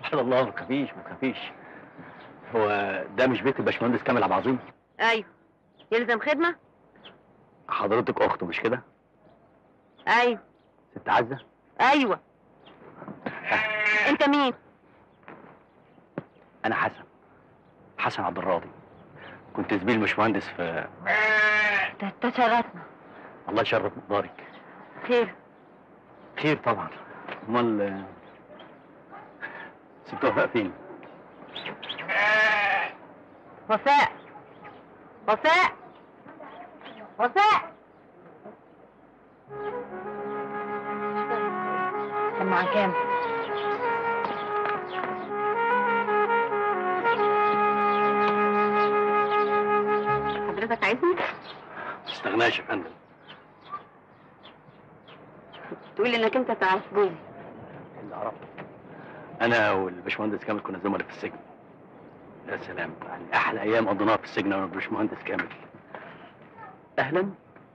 سبحان الله ما تخافيش ما تخافيش هو ده مش بيت الباشمهندس كامل عبد العظيم ايوه يلزم خدمه حضرتك اخته مش كده ايوه ست عزه ايوه انت مين انا حسن حسن عبد الراضي كنت زميل باشمهندس في ده تشرفنا الله يشرف مقدارك خير خير طبعا امال آه، ست وفاء فين وفاء وفاء وفاء سمع كام حضرتك عايزني ما تستغناش يا فندم تقول انك انت تعرف جوزي اللي عرفته انا والباشمهندس كامل كنا زملاء في السجن يا سلام يعني احلى ايام قضيناها في السجن انا والباشمهندس كامل اهلا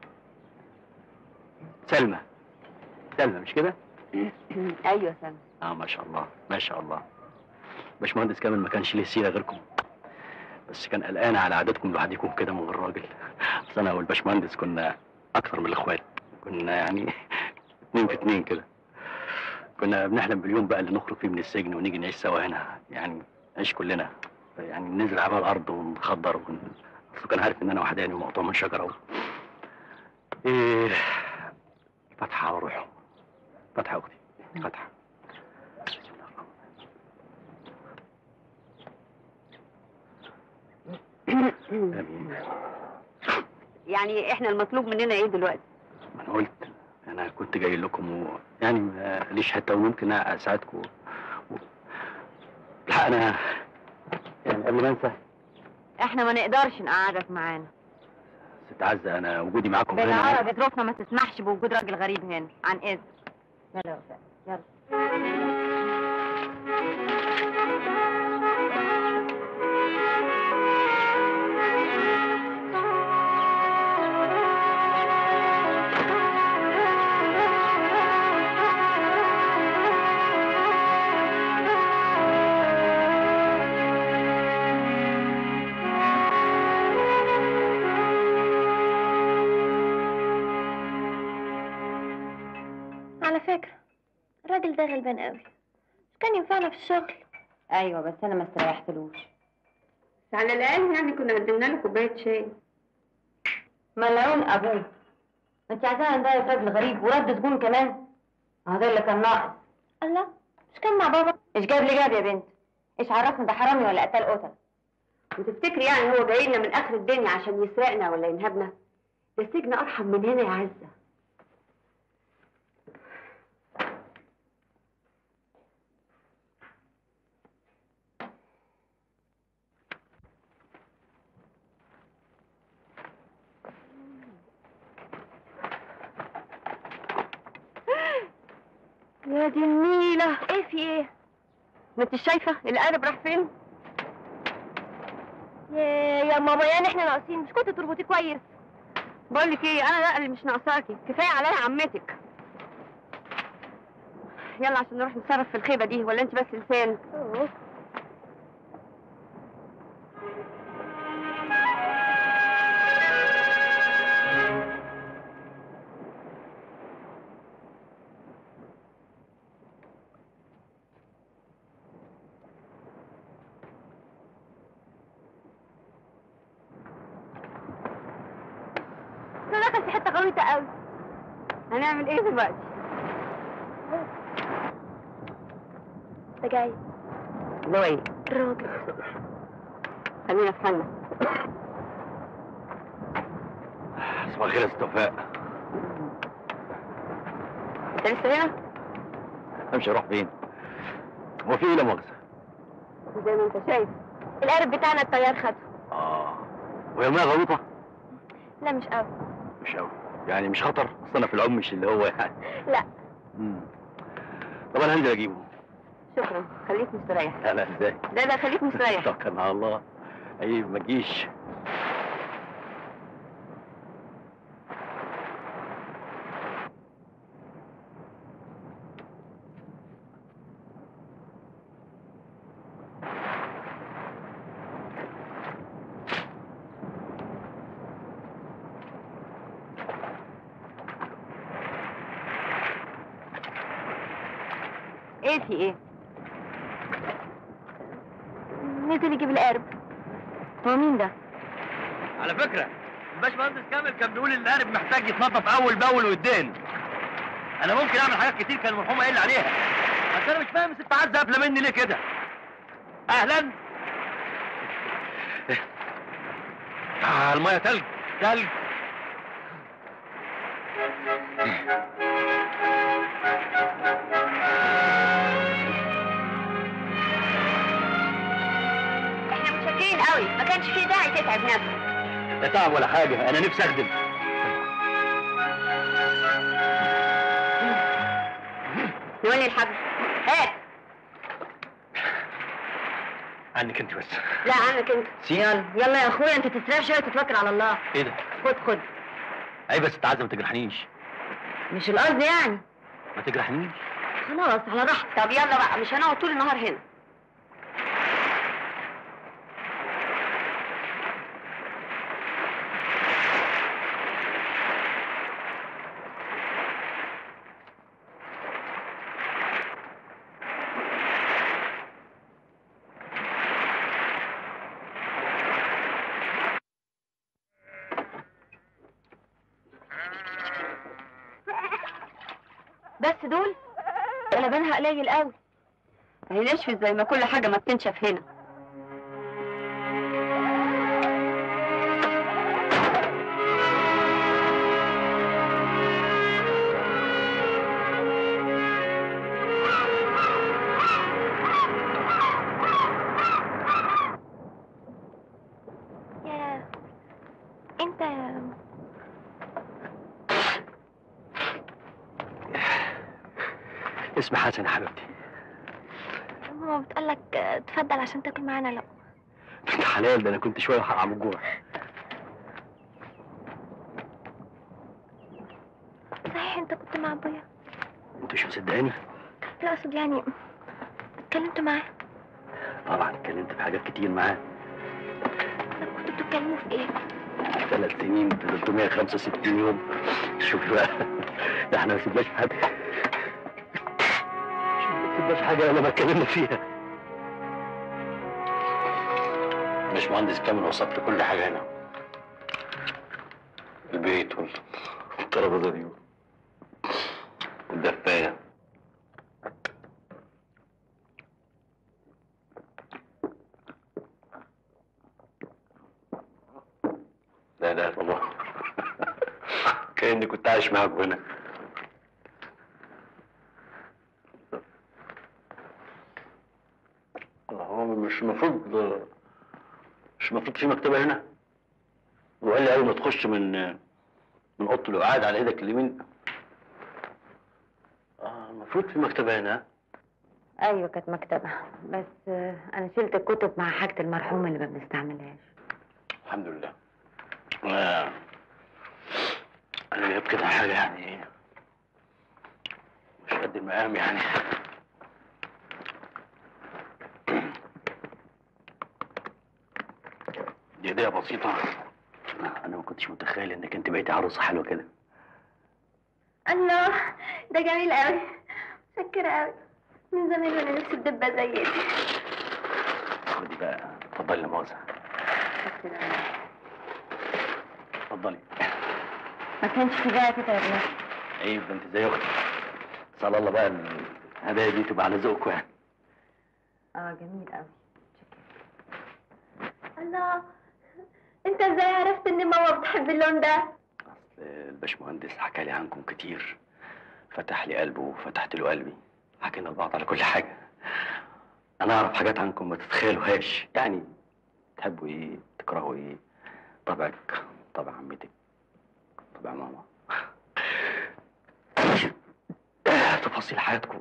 سلمى سلمى مش كده ايوه سامي اه ما شاء الله ما شاء الله باشمهندس كامل ما كانش ليه سيره غيركم بس كان قلقان على عادتكم لوحدكم كده من غير راجل اصل انا والباشمهندس كنا اكثر من الاخوات كنا يعني اتنين في اتنين كده كنا بنحلم باليوم بقى اللي نخرج فيه من السجن ونيجي نعيش سوا هنا يعني نعيش كلنا يعني ننزل على الارض ونخضر ون... اصله كان عارف ان انا وحداني ومقطوع من شجره و... ايه فتحه وروحه فتحه اختي فتحه امين يعني احنا المطلوب مننا ايه دلوقتي ما انا قلت انا كنت جاي لكم و... يعني ما ليش حته وممكن اساعدكم و... لا انا يعني قبل ما انسى احنا ما نقدرش نقعدك معانا ست عزه انا وجودي معاكم هنا بالعربي ظروفنا ما تسمحش بوجود راجل غريب هنا عن اذن يلا يا وفاء يلا على فكرة الراجل ده غلبان قوي مش كان ينفعنا في الشغل ايوه بس انا ما استريحتلوش على الاقل يعني كنا قدمنا له كوبايه شاي ملعون ابوه انت عايزانا نضايق راجل غريب ورد زبون كمان هذا اللي كان ناقص الله مش كان مع بابا ايش جاب لي جاب يا بنت ايش عرفنا ده حرامي ولا قتال قتل وتفتكري يعني هو جاي لنا من اخر الدنيا عشان يسرقنا ولا ينهبنا ده السجن ارحم من هنا يا عزه يا دي النيلة ايه في ايه ما انت شايفة القارب راح فين؟ يا يا ماما يعني احنا ناقصين مش كنت تربطي كويس بقول لك ايه انا لا اللي مش ناقصاكي كفايه عليا عمتك يلا عشان نروح نتصرف في الخيبه دي ولا انت بس لسان ده دخل في حتة غويطة قوي هنعمل ايه دلوقتي ده جاي اللي هو ايه الراجل خلينا في حالنا صباح الخير يا ست وفاء انت لسه هنا امشي اروح فين هو في ايه لا مؤاخذه زي ما انت شايف القارب بتاعنا الطيار خده اه وهي ميه غلطه لا مش قوي مش قوي يعني مش خطر اصل انا في العم مش اللي هو يعني لا مم. طب انا هنزل اجيبه شكرا خليك مستريح لا لا ازاي لا لا خليك مستريح توكل على الله اي ما تجيش ايه في ايه نزل يجيب القارب هو مين ده على فكره الباشمهندس كامل كان بيقول ان القارب محتاج يتنظف اول باول ويدين انا ممكن اعمل حاجات كتير كان المرحوم قايل لي عليها بس انا مش فاهم الست عزه قافله مني ليه كده اهلا آه الميه تلج تلج احنا متشكرين قوي ما كانش فيه داعي تتعب نفسك لا تعب ولا حاجه انا نفسي اخدم نولي الحبل هات عنك انت بس لا عنك انت سي يلا يلا يا اخويا انت تستريح شويه تتوكل على الله ايه ده خد خد اي بس تعزه ما تجرحنيش مش القصد يعني ما تجرحنيش خلاص على راحتك طب يلا بقى مش هنقعد طول النهار هنا بس دول ولا بينها قليل قوي هي نشفت زي ما كل حاجه ما بتنشف هنا يا انت اسمي حسن يا حبيبتي ماما بتقولك آه، تفضل عشان تاكل معانا لا بنت حلال ده انا كنت شويه وهقع من الجوع صحيح انت كنت مع ابويا انت مش مصدقاني لا اقصد يعني اتكلمت معاه طبعا اتكلمت في حاجات كتير معاه طب كنتوا بتتكلموا في ايه ثلاث سنين 365 يوم شوف بقى ده احنا ما سيبناش حاجه ما سيبناش حاجه الا ما اتكلمنا فيها باشمهندس كامل وصفت كل حاجه هنا البيت وال- والترابيزه دي والدفايه لا لا والله كأني كنت عايش معاكم هنا هو مش المفروض مش المفروض في مكتبة هنا وقال لي أول ما تخش من من أوضة القعاد على إيدك اليمين آه المفروض في مكتبة هنا ايوه كانت مكتبه بس آه، انا شلت الكتب مع حاجه المرحوم اللي ما بنستعملهاش الحمد لله آه. أنا جايب كده حاجة يعني مش قد المقام يعني دي هدية بسيطة أنا ما كنتش متخيل إنك أنت بقيتي عروسة حلوة كده الله ده جميل قوي متشكرة قوي من زمان وانا نفسي الدبة زي دي خدي بقى اتفضلي لا مؤاخذة اتفضلي ما كانش في داعي تتعب نفسك عيب ده أنت زي أختي سأل الله بقى الهدايا دي تبقى على ذوقكم يعني اه جميل قوي الله انت ازاي عرفت ان ماما بتحب اللون ده اصل الباشمهندس حكى لي عنكم كتير فتح لي قلبه وفتحت له قلبي حكينا لبعض على كل حاجه انا اعرف حاجات عنكم ما تتخيلوهاش يعني تحبوا ايه تكرهوا ايه طبعك طبع عمتك طبع ماما تفاصيل حياتكم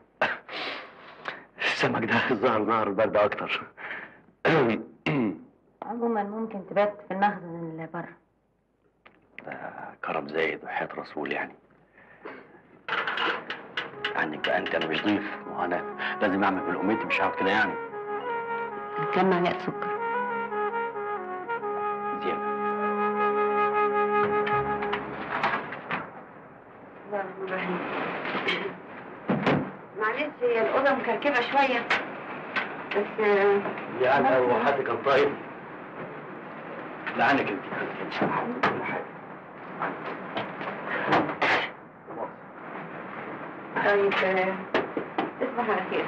السمك ده ظهر ظهر البرد اكتر عموما ممكن تبات في المخزن اللي بره ده كرم زايد وحياة رسول يعني عنك بقى انت انا مش ضيف وانا لازم اعمل بالامتي مش هقعد كده يعني كم معلقه سكر زيادة معلش هي الأوضة مكركبة شوية بس آه، يعني هو حد كان طيب لعنك انت كل حاجه طيب آه، تصبح على خير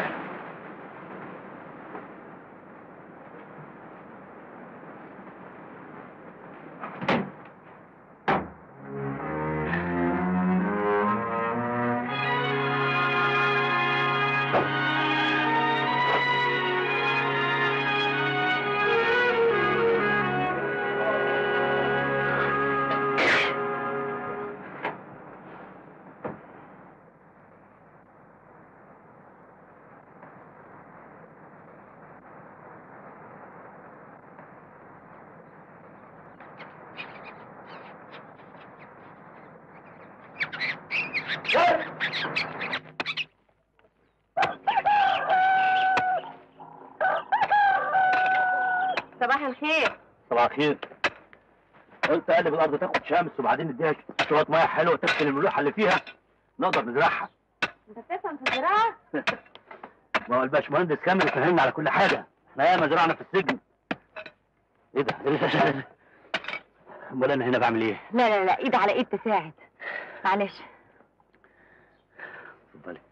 صباح الخير صباح الخير قلت اقلب الارض تاخد شمس وبعدين نديها شويه ميه حلوه تغسل الملوحه اللي فيها نقدر نزرعها انت بتفهم في الزراعة؟ ما هو الباشمهندس كامل فهمنا على كل حاجه احنا ياما زرعنا في السجن ايه ده؟ امال انا هنا بعمل ايه؟ لا لا لا ايد على ايد تساعد معلش اتفضلي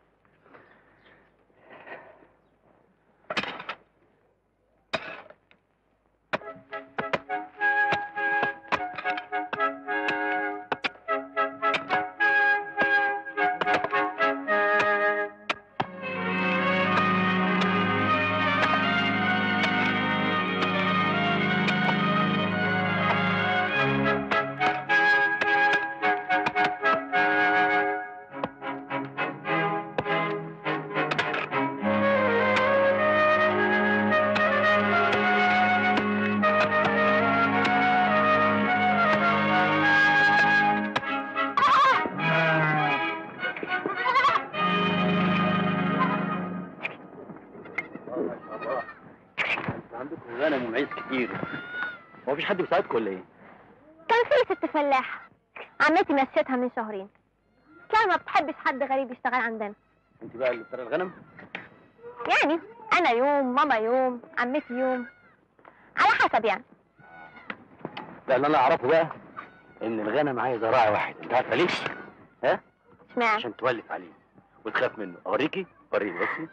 ما شاء الله عندكم غنم ومعيز كتير هو مفيش حد بيساعدكم ولا ايه؟ كان في ست فلاحة عمتي مشيتها من شهرين كان ما بتحبش حد غريب يشتغل عندنا انت بقى اللي بترى الغنم؟ يعني انا يوم ماما يوم عمتي يوم على حسب يعني لا اللي انا اعرفه بقى ان الغنم عايز راعي واحد انت عارفه ليه؟ ها؟ اشمعنى عشان تولف عليه وتخاف منه اوريكي؟ وريني بصي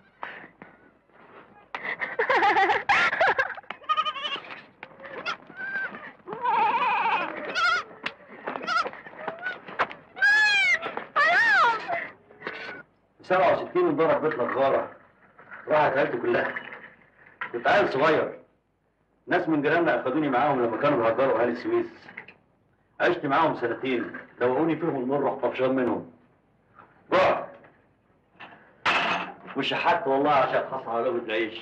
حرام 67 انضرب بيت نجارة راحت عيلتي كلها كنت عيل صغير ناس من جيراننا اخدوني معاهم لما كانوا بيهجروا اهل السويس عشت معاهم سنتين دوقوني فيهم المر رحت طفشان منهم رعب وشحت والله عشان خاصة على لقمة العيش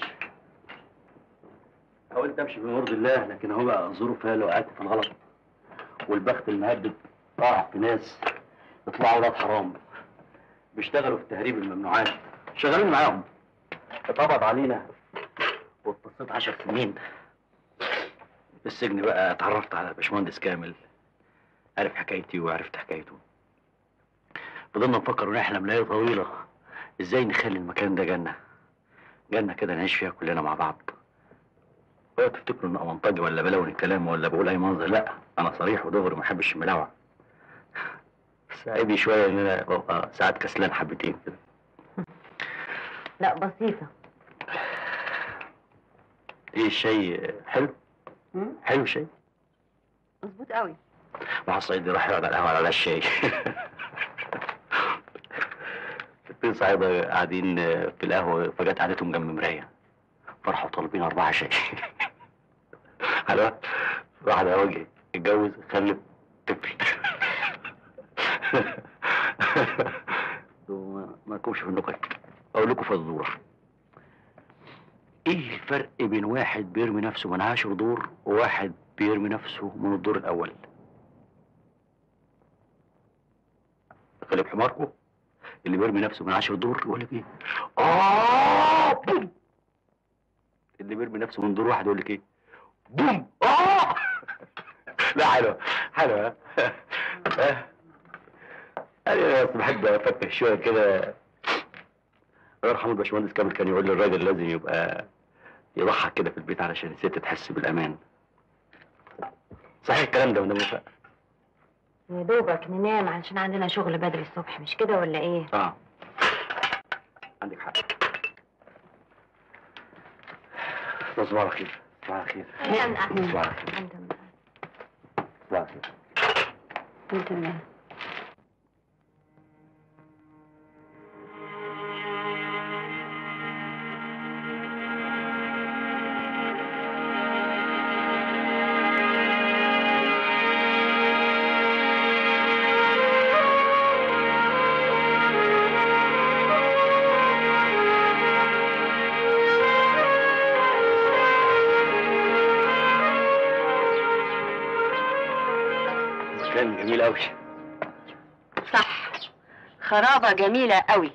حاولت امشي بمرض الله لكن هو بقى الظروف هي اللي وقعت في الغلط والبخت المهبب راح في ناس يطلعوا ولاد حرام بيشتغلوا في تهريب الممنوعات شغالين معاهم اتقبض علينا واتصلت عشر سنين في السجن بقى اتعرفت على باشمهندس كامل عرف حكايتي وعرفت حكايته فضلنا نفكر ونحلم ليالي طويلة ازاي نخلي المكان ده جنة جنة كده نعيش فيها كلنا مع بعض ولا تفتكروا ان امنطجي ولا بلون الكلام ولا بقول اي منظر لا انا صريح ودغري ما احبش الملاوع بس عيبي شويه ان انا ببقى ساعات كسلان حبتين كده لا بسيطة ايه الشاي حلو مم؟ حلو الشاي مظبوط قوي واحد صعيدي راح يقعد على القهوه على الشاي اتنين صعيدة قاعدين في القهوة فجأة قعدتهم جنب مراية فرحوا طالبين أربعة شاي حلوة واحد يا راجل اتجوز خلف طفل دول ما- ما لكمش في النكت أقول لكم فزورة إيه الفرق بين واحد بيرمي نفسه من عاشر دور وواحد بيرمي نفسه من الدور الأول؟ غلب حماركم اللي بيرمي نفسه من عشر دور يقول لك ايه؟ اه بوم اللي بيرمي نفسه من دور واحد يقول لك ايه؟ بوم اه لا حلوه حلوه ها؟ انا بس بحب افكر شويه كده الله يرحمه الباشمهندس كامل كان يقول لي الراجل لازم يبقى يضحك كده في البيت علشان الست تحس بالامان صحيح الكلام ده ولا موافق يا دوبك ننام علشان عندنا شغل بدري الصبح مش كده ولا ايه؟ اه عندك حق تصبح على خير تصبح على خير نعم أحسن. تصبح على خير الحمد لله تصبح على خير الحمد لله مكان جميل قوي صح خرابة جميلة قوي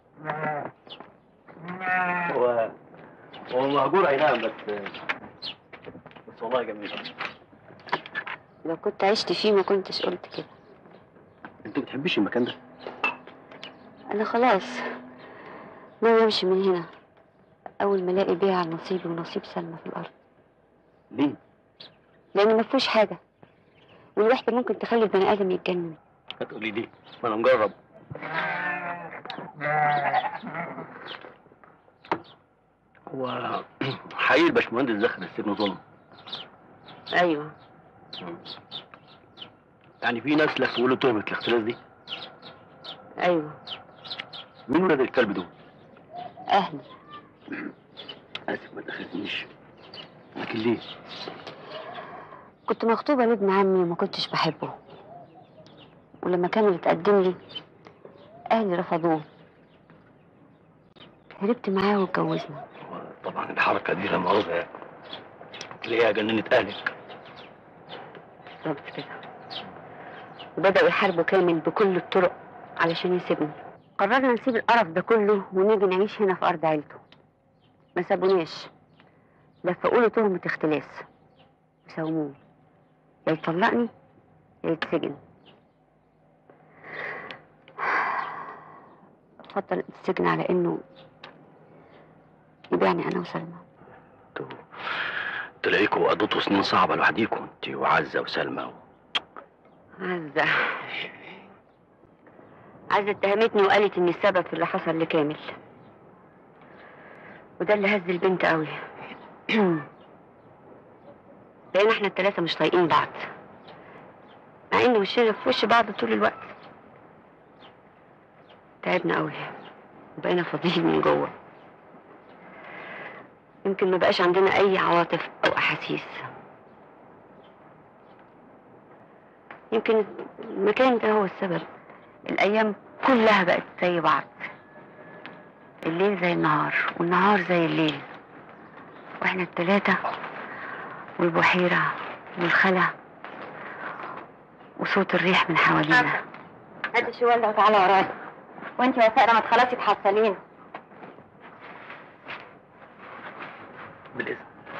هو هو مهجور اي نعم بس بس والله جميل لو كنت عشت فيه ما كنتش قلت كده انت ما بتحبيش المكان ده انا خلاص ناوي امشي من هنا اول ما الاقي بيها على نصيبي ونصيب سلمى في الارض ليه لان ما فيهوش حاجه والوحده ممكن تخلي البني ادم يتجنن هتقولي ليه ما انا مجرب هو حقيقي الباشمهندس دخل السجن ظلم ايوه يعني في ناس لك يقولوا تهمة الاختلاس دي ايوه مين ولاد الكلب دول؟ اهلي اسف ما دخلتنيش لكن ليه؟ كنت مخطوبه لابن عمي وما كنتش بحبه ولما كان يتقدم لي اهلي رفضوه هربت معاه واتجوزنا هو طبعا الحركة دي لما مؤاخذة تلاقيها جننت اهلك بالظبط كده وبدأوا يحاربوا كامل بكل الطرق علشان يسيبني قررنا نسيب القرف ده كله ونيجي نعيش هنا في أرض عيلته ما سابوناش لفقوا له تهمة اختلاس وساوموه يا يطلقني يا يتسجن فضل السجن على انه يبيعني انا وسلمى انتوا تلاقيكوا قضيتوا سنين صعبة لوحديكوا انت وعزة وسلمى و... عزة عزة اتهمتني وقالت اني السبب في اللي حصل لكامل وده اللي هز البنت قوي لان احنا التلاتة مش طايقين بعض مع ان وشنا في وش بعض طول الوقت تعبنا قوي وبقينا فاضيين من جوه يمكن ما بقاش عندنا اي عواطف او احاسيس يمكن المكان ده هو السبب الأيام كلها بقت زي بعض الليل زي النهار والنهار زي الليل واحنا التلاتة والبحيرة والخلا وصوت الريح من حوالينا هات الشوال ده وتعالى ورايا وانت وفاء لما تخلصي تحصلين بالإذن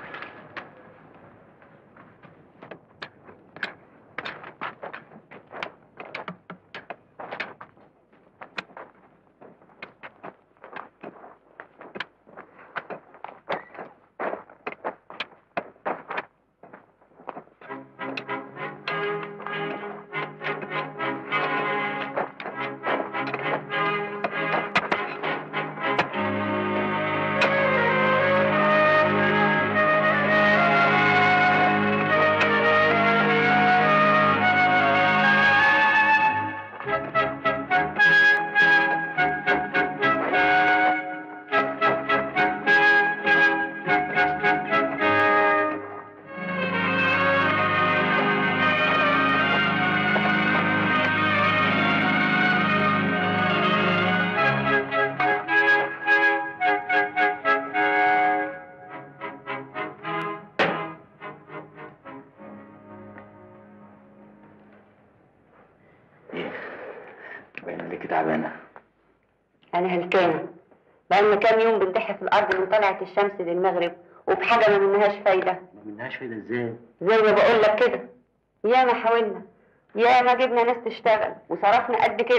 ايه باين عليكي تعبانة أنا هلكانة بقالنا كام يوم بندح في الأرض من طلعت الشمس للمغرب وبحاجة ما منهاش فايدة ما منهاش فايدة ازاي؟ زي ما بقول لك كده يا ما حاولنا يا ما جبنا ناس تشتغل وصرفنا قد كده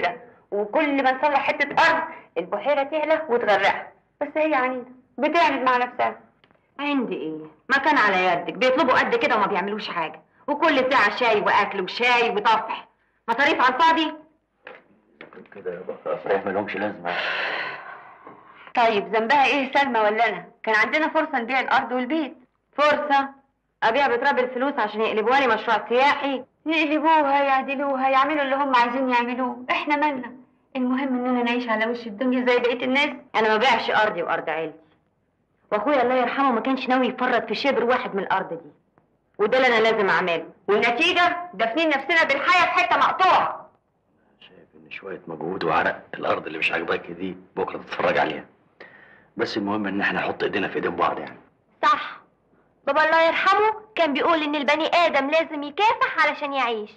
وكل ما نصلح حتة أرض البحيرة تعلى وتغرقها بس هي عنيدة بتعند مع نفسها عندي ايه؟ ما كان على يدك بيطلبوا قد كده وما بيعملوش حاجة وكل ساعة شاي وأكل وشاي وطفح مصاريف على الفاضي كده يبقى صحيح ما لهمش لازمه طيب ذنبها ايه سلمى ولا انا؟ كان عندنا فرصة نبيع الأرض والبيت فرصة أبيع بتراب الفلوس عشان يقلبوها لي مشروع سياحي يقلبوها يعدلوها يعملوا اللي هم عايزين يعملوه احنا مالنا المهم اننا نعيش على وش الدنيا زي بقية الناس انا ما بيعش ارضي وارض عيلتي واخويا الله يرحمه ما كانش ناوي يفرط في شبر واحد من الارض دي وده اللي انا لازم اعمله والنتيجة دافنين نفسنا بالحياة في حتة مقطوعة شايف ان شويه مجهود وعرق الارض اللي مش عاجباك دي بكره تتفرج عليها بس المهم ان احنا نحط ايدينا في ايدين بعض يعني صح بابا الله يرحمه كان بيقول ان البني ادم لازم يكافح علشان يعيش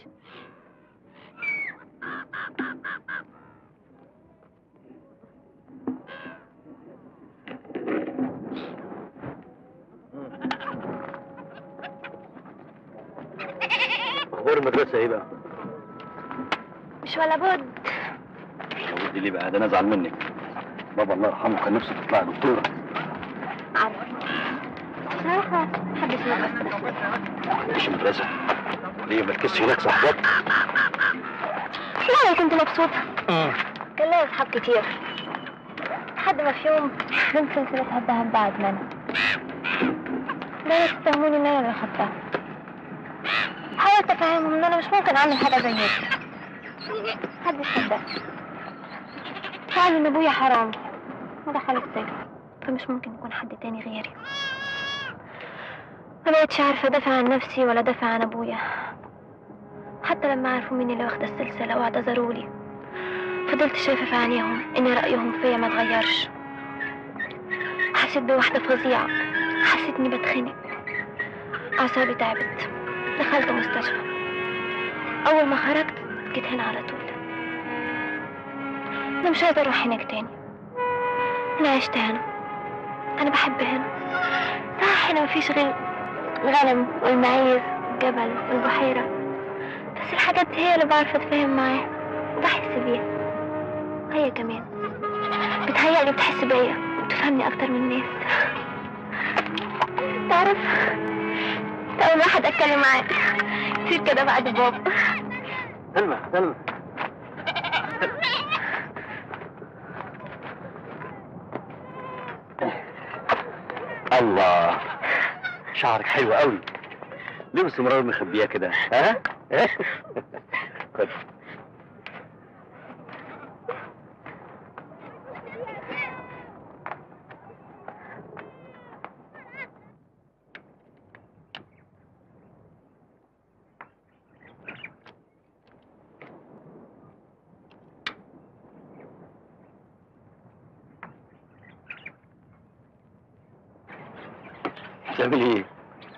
اخبار المدرسه ايه بقى؟ مش ولا بد ودي ليه بقى ده انا ازعل منك بابا الله يرحمه كان نفسه تطلع دكتوره عارفه بصراحة محبش المدرسة مش مدرسه ليه مركزش هناك صاحبات لا كنت مبسوطة كان ليا أصحاب كتير لحد ما في يوم بنت سلسلة الذهب بعد منها بدأت يتهموني إن أنا اللي خدتها حاولت أفهمهم إن أنا مش ممكن أعمل حاجة زي كده محدش صدقني قالوا إن أبويا حرام ودخل السجن فمش ممكن يكون حد تاني غيري ما بقتش عارفة أدافع عن نفسي ولا أدافع عن أبويا حتى لما عرفوا مين اللي واخدة السلسلة واعتذروا لي فضلت شايفة في عينيهم إن رأيهم فيا ما اتغيرش حسيت بوحدة فظيعة حسيت إني بتخنق أعصابي تعبت دخلت مستشفى أول ما خرجت جيت هنا على طول أنا مش عايزة أروح هناك تاني أنا عشت هنا أنا بحب هنا صح هنا مفيش غير الغنم والمعيز والجبل والبحيرة بس الحاجات دي هي اللي بعرف أتفاهم معاها وبحس بيها وهي كمان بتهيألي بتحس بيا وبتفهمني أكتر من الناس تعرف أنت أول واحد أتكلم معاه كتير كده بعد بابا سلمى سلمى الله شعرك حلو قوي ليه باستمرار مخبياه كده ها ها؟ خد. بتعملي ايه؟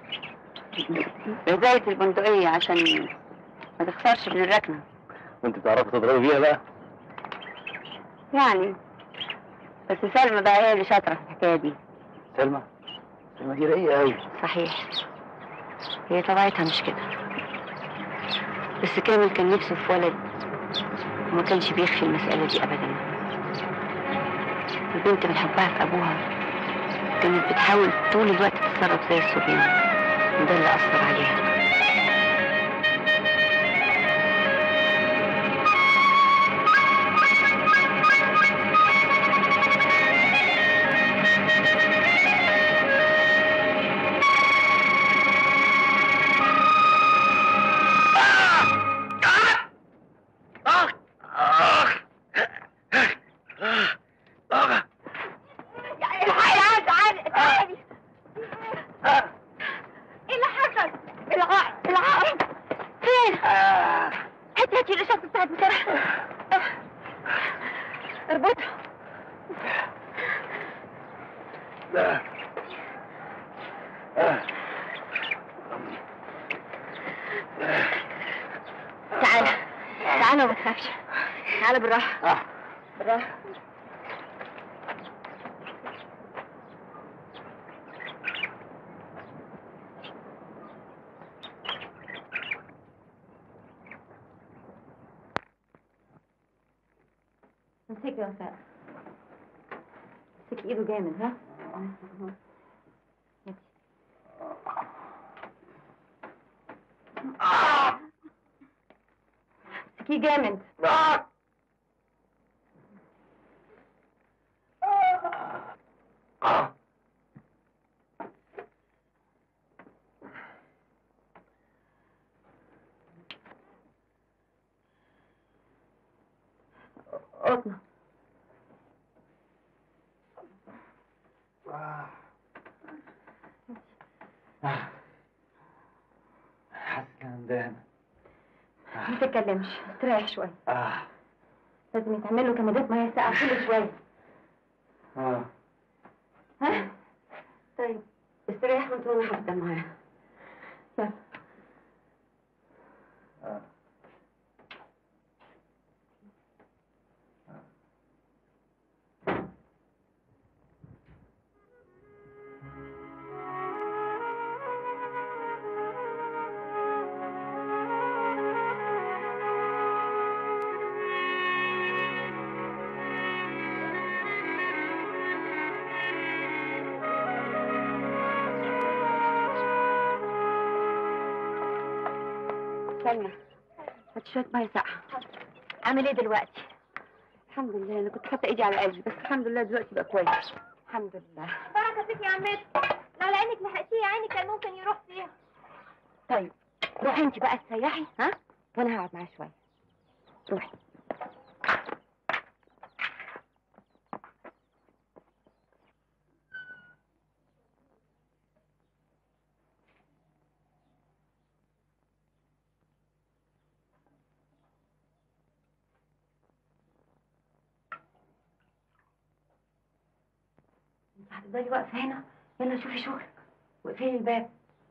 بداية البندقية عشان ما تخسرش من الركنة وانت بتعرفي تضربي بيها بقى؟ يعني بس سلمى بقى هي اللي شاطرة في الحكاية دي سلمى سلمى دي رايقة قوي صحيح هي طبيعتها مش كده بس كامل كان نفسه في ولد وما كانش بيخفي المسألة دي أبدا البنت من حبها في أبوها كانت بتحاول طول الوقت تتصرف زي الصبيان وده اللي أثر عليها الحقيقة تعال تعالي ايه اللي حصل؟ العقرب العقرب فين؟ هات هاتي الإشارة بتاعت بسرعة اربطها تعال تعال وما تخافش تعال بالراحة بالراحة خليك يا وفاء امسك ايده جامد ها ماشي. امسكيه جامد قطنة حاسس همدان ما تتكلمش استريح شوية اه لازم يتعمل له كمادات ميه ساقعة كل شوية اه ها طيب استريح وانت وانا هبدا معاه يلا اه ثانية هات شوية ميه ساقعة عامل ايه دلوقتي؟ الحمد لله انا كنت حاطة ايدي على قلبي بس الحمد لله دلوقتي بقى كويس الحمد لله بركة فيك يا عمتي لو لعينك لحقتيه يا عيني كان ممكن يروح فيها طيب روحي انت بقى تريحي ها وانا هقعد معاه شوية روحي انت هتفضلي واقفة هنا يلا شوفي شغلك واقفلي الباب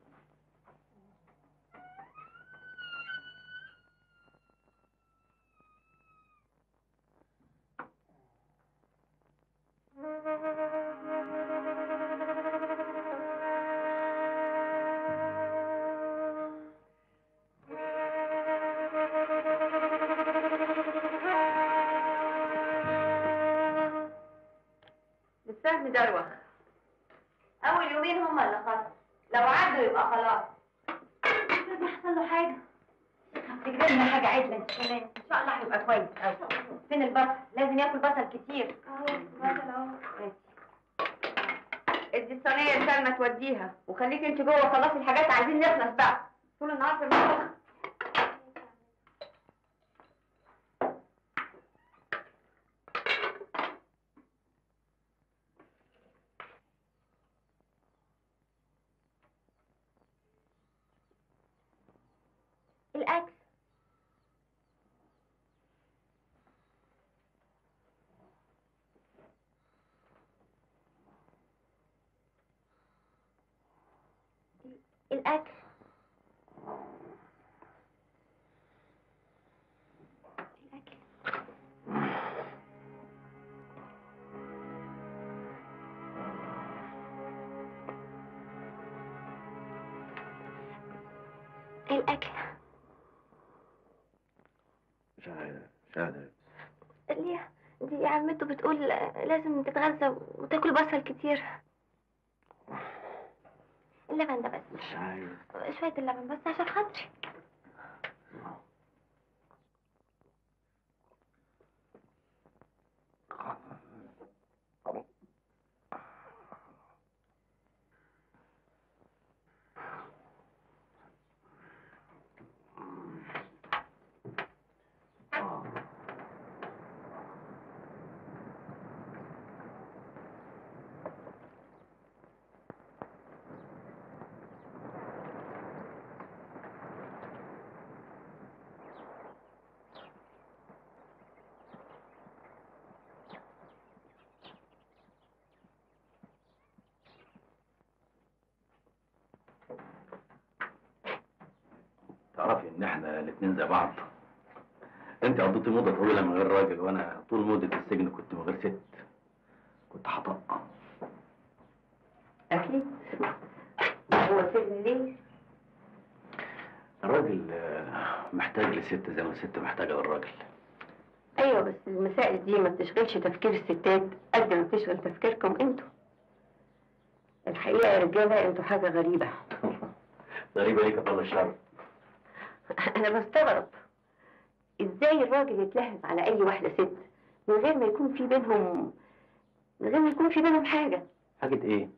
السهم دروخ اول يومين هما اللي خطر لو عدوا يبقى خلاص لازم يحصل له حاجه تجيب لنا حاجه عدله انت كمان ان شاء الله هيبقى كويس قوي فين البصل لازم ياكل بصل كتير اهو بصل اهو ادي الصينيه لسلمى توديها وخليك انت جوه خلصي الحاجات عايزين نخلص بقى طول النهار في المطبخ الاكل الاكل الاكل الاكل مش عارف مش عارف ليه دي عمته بتقول لازم تتغذى وتاكل بصل كتير اللبن ده بس مش عارف شوية اللبن بس عشان خاطري تعرفي ان احنا الاتنين زي بعض انت قضيتي مده طويله من غير راجل وانا طول مده السجن كنت من غير ست كنت هطق اكيد هو سجن ليه الراجل آه، محتاج لست زي ما الست محتاجه للراجل ايوه بس المسائل دي ما بتشغلش تفكير الستات قد ما بتشغل تفكيركم انتوا الحقيقه يا رجاله انتوا حاجه غريبه غريبة ليك يا طلع الشر انا بستغرب ازاي الراجل يتلهف على اي واحده ست من غير ما يكون في بينهم من غير ما يكون في بينهم حاجه حاجة ايه؟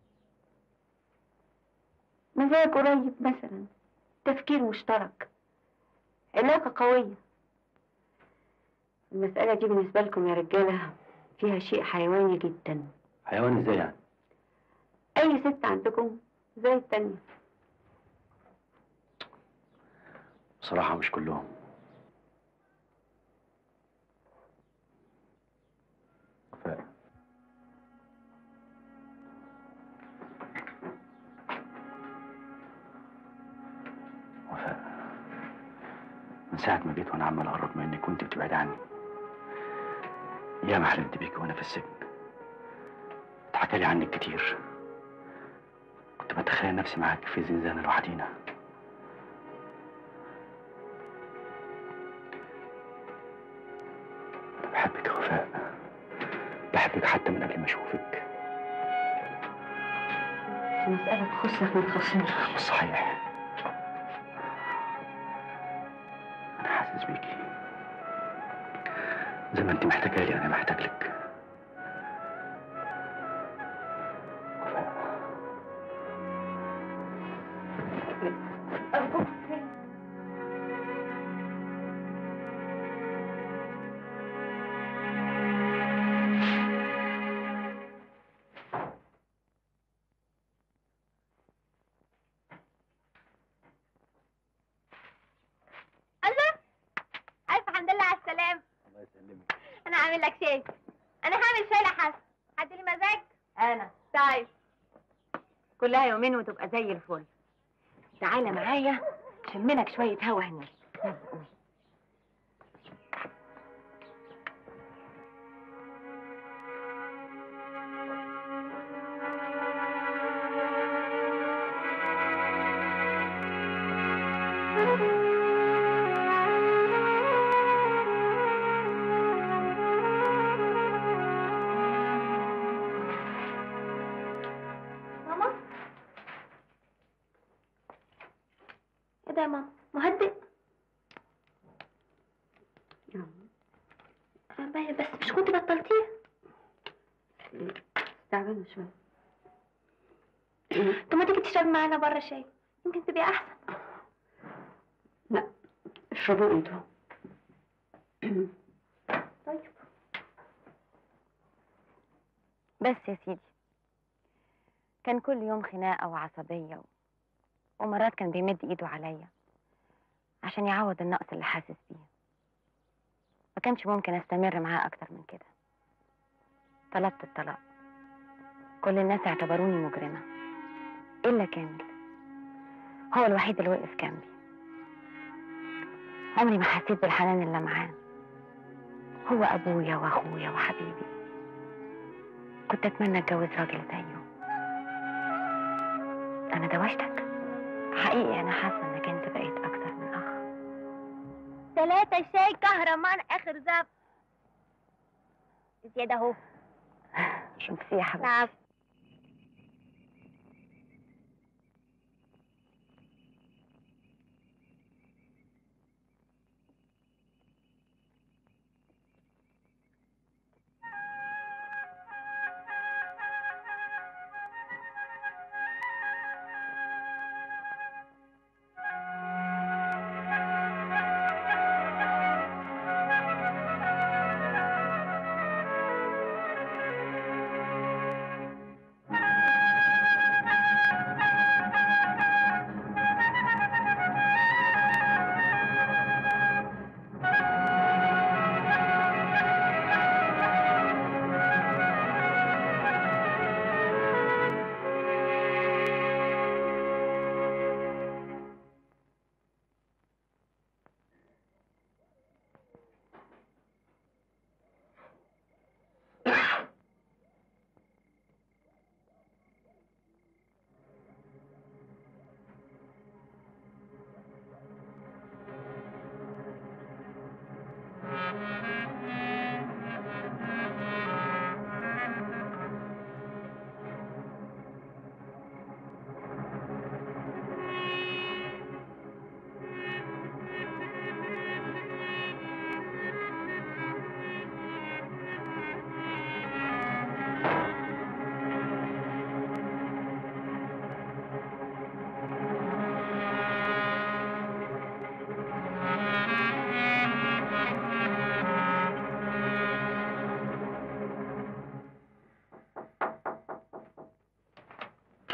مزاج قريب مثلا تفكير مشترك علاقة قوية المسألة دي بالنسبة لكم يا رجالة فيها شيء حيواني جدا حيوان ازاي يعني؟ أي ست عندكم زي التانية بصراحة مش كلهم وفاء وفاء من ساعة ما جيت وأنا عمال أقرب منك كنت بتبعد عني ياما حلمت بيك وأنا في السجن اتحكى لي عنك كتير كنت بتخيل نفسي معاك في زنزانة لوحدينا أنا بحبك يا وفاء بحبك حتى من قبل ما أشوفك المسألة تخصك ما تخصنيش مش صحيح أنا حاسس بيكي زي ما أنت محتاجة لي أنا محتاج لك وفاء أرجوك الله ألف الحمد لله على السلامة الله يسلمك أنا هعمل لك شاي أنا هعمل شاي لحسن حد لي مزاج؟ أنا طيب كلها يومين وتبقى زي الفل تعالى معايا شملك شوية هوا هناك يلا قوم. ماما ايه ده يا ماما مهدئ آه، ب- بس مش كنت بطلتيه تعبانة شوية طب ما تيجي تشرب معانا بره شاي يمكن تبقى احسن لا اشربوا انتوا طيب بس يا سيدي كان كل يوم خناقة وعصبية و... ومرات كان بيمد ايده عليا عشان يعوض النقص اللي حاسس بيه ما كانش ممكن استمر معاه اكتر من كده طلبت الطلاق كل الناس اعتبروني مجرمة الا كامل هو الوحيد اللي وقف جنبي عمري ما حسيت بالحنان اللي معاه هو ابويا واخويا وحبيبي كنت اتمنى اتجوز راجل زيه انا دوشتك حقيقي انا حاسه انك انت بقيت اكتر من اخ ثلاثة شاي كهرمان اخر زب زيادة اهو ميرسي يا حبيبتي تعب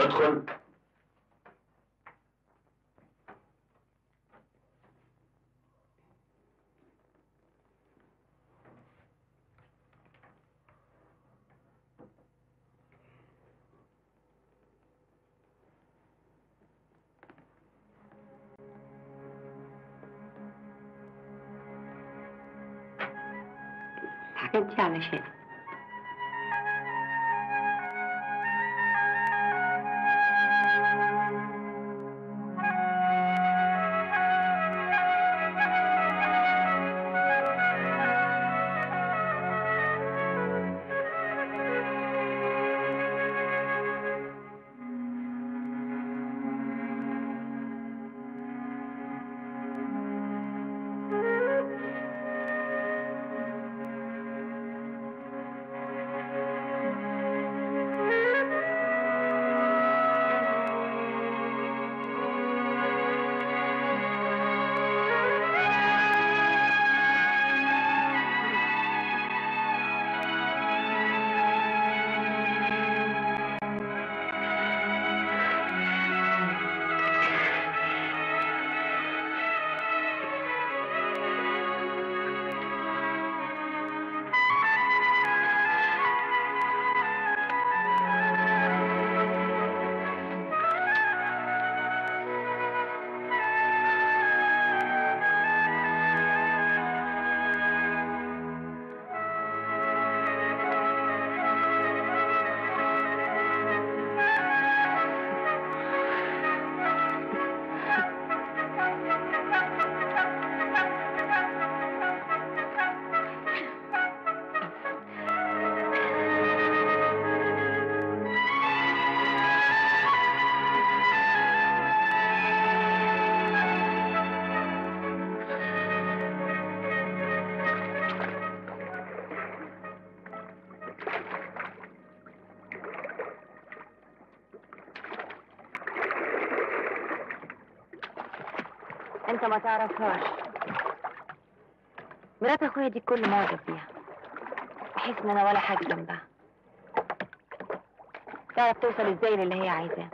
ادخل الحاجات دي علشان انت ما تعرفهاش مرات اخويا دي كل معجب بيها بحس ان انا ولا حاجه جنبها تعرف توصل ازاي للي هي عايزاه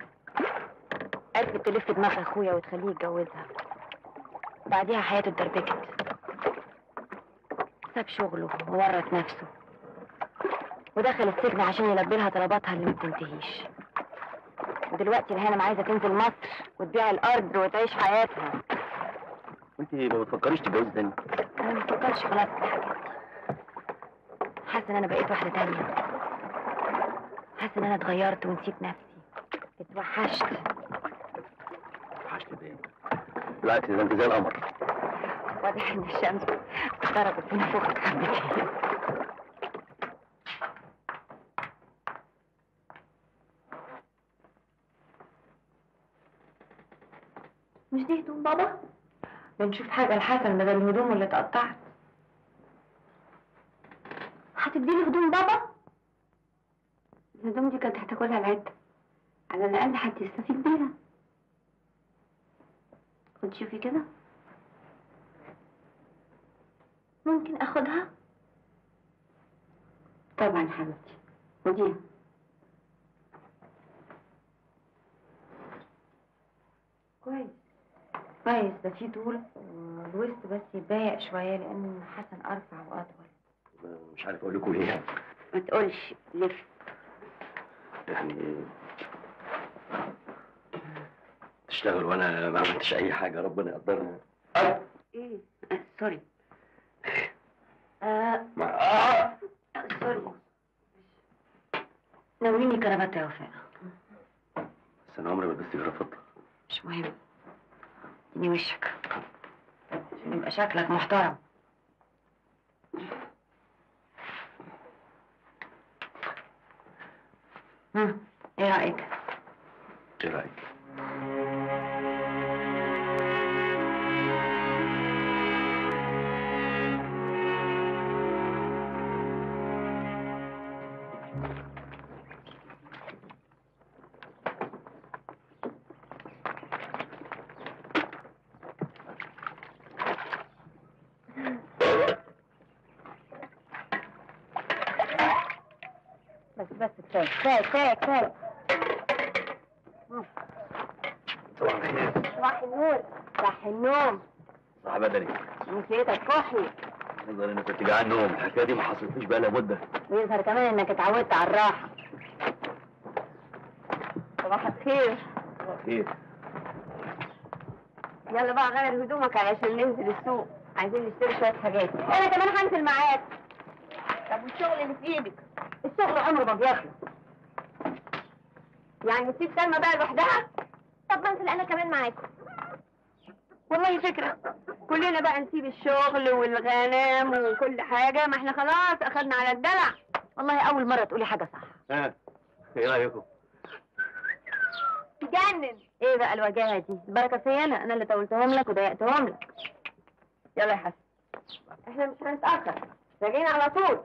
عرفت تلف دماغ اخويا وتخليه يتجوزها بعديها حياته اتدربكت ساب شغله وورط نفسه ودخل السجن عشان يلبي لها طلباتها اللي ما بتنتهيش ودلوقتي الهانم عايزه تنزل مصر وتبيع الارض وتعيش حياتها وانت ما بتفكريش تتجوزي تاني انا ما بفكرش خلاص في الحاجات دي حاسه ان انا بقيت واحده تانية حاسه ان انا اتغيرت ونسيت نفسي اتوحشت وحشتي باين بالعكس ده انت زي القمر واضح ان الشمس ضربت من فوق حبتين مش دي هدوم بابا؟ بنشوف حاجة لحسن بدل الهدوم اللي اتقطعت هتديني هدوم بابا؟ الهدوم دي كانت هتاكلها العدة على الأقل حد يستفيد بيها خد شوفي كده ممكن اخدها طبعا حبيبتي خديها كويس كويس ده فيه طول والوسط بس يضايق شويه لان حسن ارفع واطول مش عارف اقول لكم ايه ما تقولش لف يعني تشتغل وانا ما عملتش اي حاجه ربنا يقدرنا ايه آه سوري آه مع... آه! آه، سوري ناوليني كرافته يا وفاء بس انا عمري ما لبست جرافطه مش مهم اديني وشك عشان يبقى شكلك محترم هم، ايه رأيك؟ ايه رايك؟ بس بس كفايه كفايه كفايه كفايه صباح الخير صباح النور صح النوم صباح بدري نسيتك كحلي نظر انك كنت جعان نوم الحكايه دي ما حصلتليش بقى لها مده ويظهر كمان انك اتعودت على الراحة صباح الخير صباح الخير يلا بقى غير هدومك علشان ننزل السوق عايزين نشتري شوية حاجات انا كمان هنزل معاك طب والشغل اللي في ايدك الشغل عمره ما بيخلص يعني نسيب سلمى بقى لوحدها طب ما انزل انا كمان معاكم والله فكرة كلنا بقى نسيب الشغل والغنم وكل حاجة ما احنا خلاص اخدنا على الدلع والله اول مرة تقولي حاجة صح ها ايه رايكم؟ تجنن ايه بقى الوجاهه دي البركه فيا انا انا اللي طولتهم لك وضايقتهم لك يلا يا حسن احنا مش هنتاخر راجعين على طول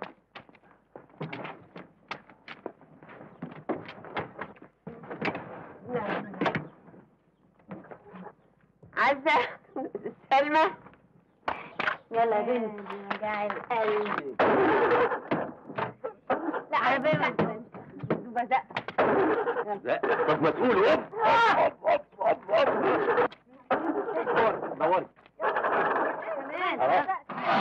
عزة سلمى يلا يا بنت وجع القلب لا عربية ما بدأ لا طب ما تقولوا اوب اوب اوب اوب اوب دوري كمان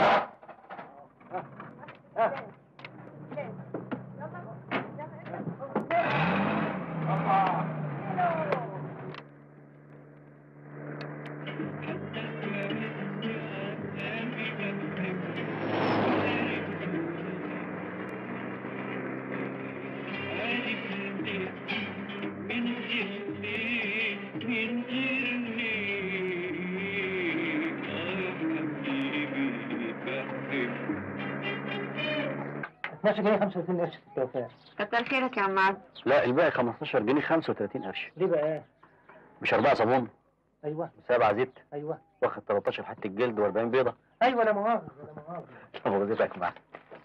جنيه 35 قرش في التوفيق كتر خيرك يا عم عبد لا الباقي 15 جنيه 35 قرش ليه بقى؟ مش أربعة صابون ايوه سبعة زيت ايوه واخد 13 حتة جلد و40 بيضة ايوه لا مؤاخذة لا مؤاخذة طب وظيفتك معاك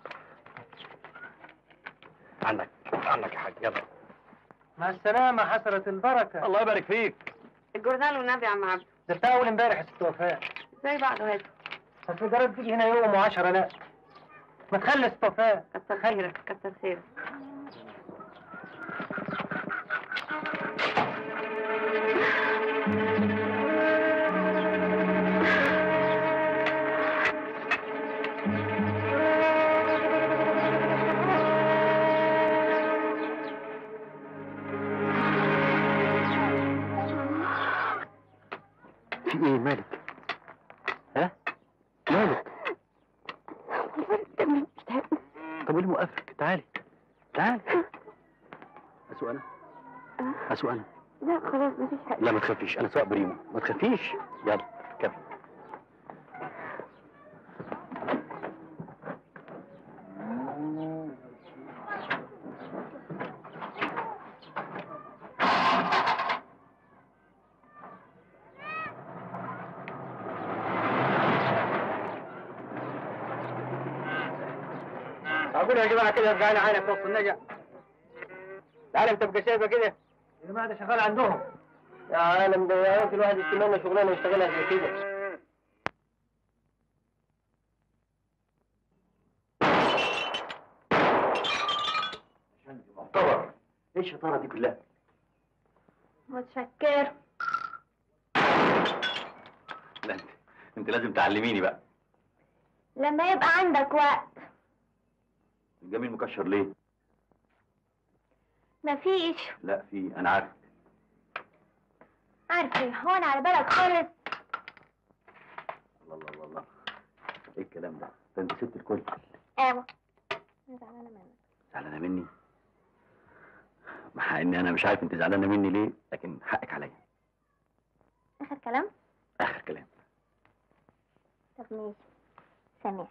عنك عنك يا حاج يلا مع السلامة حسرة البركة الله يبارك فيك الجورنال والنبي يا عم عبد زرتها أول امبارح يا ست وفاء زي بعض هات أصل جربت تيجي هنا يوم وعشرة لا ما تخلي ست وفاء كتر خيرك كتر خيرك في ايه مالك؟ ها؟ مالك؟ طب ايه اللي موقفك؟ تعالي تعالي اسوق انا؟ اسوق انا؟ لا خلاص مفيش حاجة لا ما تخافيش انا سواق بريمو ما تخافيش يلا كمل أقول يا جماعة كده تعالى عينك وسط النجا تعالى أنت تبقى شايفة كده الجماعة ده شغال عندهم يا عالم ده يا راجل الواحد يستنى شغلانة يشتغلها زي كده طبعا ايه الشطاره دي كلها؟ متشكر لا انت انت لازم تعلميني بقى لما يبقى عندك وقت الجميل مكشر ليه؟ مفيش لا في انا عارف عارفة هون على بالك خالص الله الله الله الله ايه الكلام ده؟ ده انت ست الكل ايوه انا زعلانة منك زعلانه مني مع اني انا مش عارف انت زعلانه مني ليه لكن حقك عليا اخر كلام اخر كلام طب ماشي سامح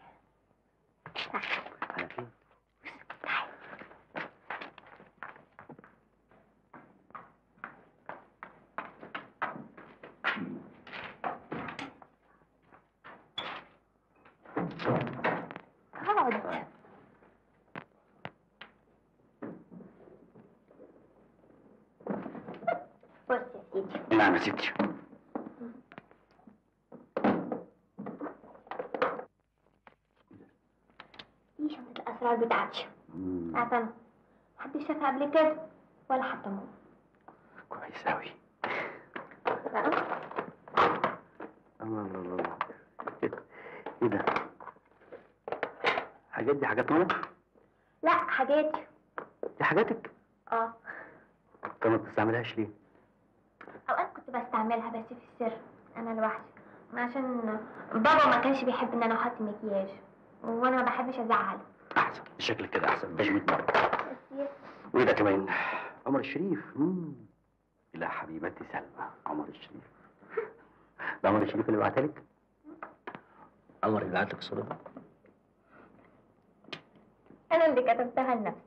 على فين؟ اقعد بص يا سيدي نعم يا ستي دي شنطة الأسرار بتاعتي مم. عارفة محدش شافها قبل كده ولا حتى ماما كويس أوي الله الله الله الله إيه ده؟ ايه ده؟ حاجات دي حاجات ماما؟ لا حاجاتي دي حاجاتك؟ اه طب ما بتستعملهاش ليه؟ اوقات كنت بستعملها بس في السر انا لوحدي عشان بابا ما كانش بيحب ان انا احط مكياج وانا ما بحبش ازعله أحسن شكلك كده أحسن ده 100 مرة بس يا- وإيه ده كمان؟ عمر الشريف مم. لا حبيبتي سلمى عمر الشريف ده عمر الشريف اللي بعتها لك؟ عمر اللي بعت لك الصورة دي؟ انا اللي كتبتها لنفسي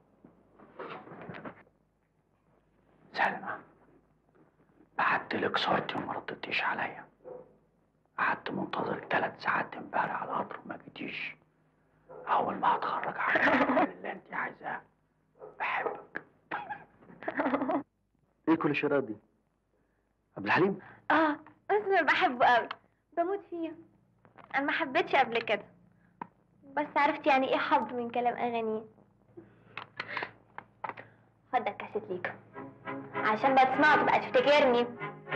سلمى بعت لك صورتي وما ردتيش عليا قعدت منتظرك ثلاث ساعات امبارح على القطر وما جيتيش اول ما هتخرج هعمل اللي انت عايزاه بحبك ايه كل الشرايط دي عبد الحليم اه اسمه بحبه قوي بموت فيه انا ما حبيتش قبل كده بس عرفت يعني ايه حب من كلام اغانيه خد ده الكاسيت ليك عشان بقى تسمعه تبقى تفتكرني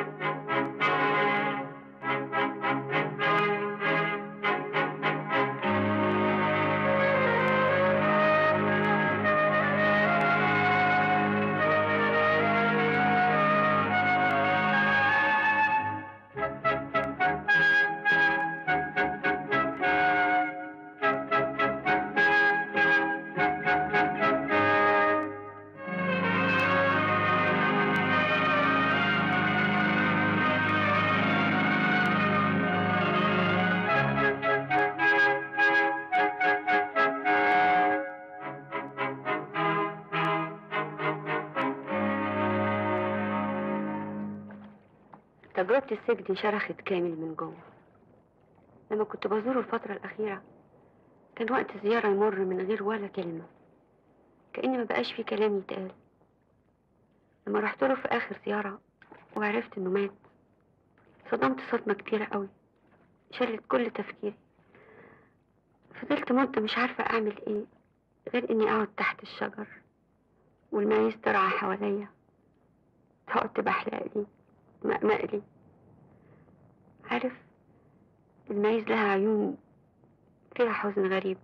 تجربة السجن شرخت كامل من جوه لما كنت بزوره الفترة الأخيرة كان وقت الزيارة يمر من غير ولا كلمة كأن ما بقاش في كلام يتقال لما رحت له في آخر زيارة وعرفت إنه مات صدمت صدمة كبيرة قوي شلت كل تفكيري فضلت مدة مش عارفة أعمل إيه غير إني أقعد تحت الشجر والمعيز ترعى حواليا تقعد تبحلق لي مقلي عارف المعيز لها عيون فيها حزن غريب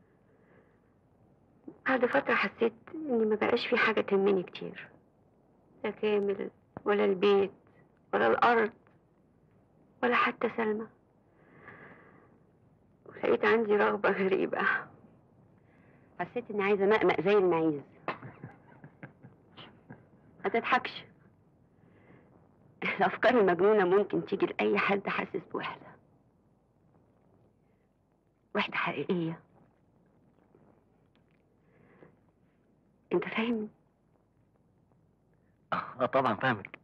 بعد فترة حسيت إني ما بقاش في حاجة تهمني كتير لا كامل ولا البيت ولا الأرض ولا حتى سلمى ولقيت عندي رغبة غريبة حسيت إني عايزة مقمق زي المعيز ما تضحكش الأفكار المجنونة ممكن تيجي لأي حد حاسس بوحدة وحدة حقيقية أنت فاهمني؟ اه طبعا فاهمك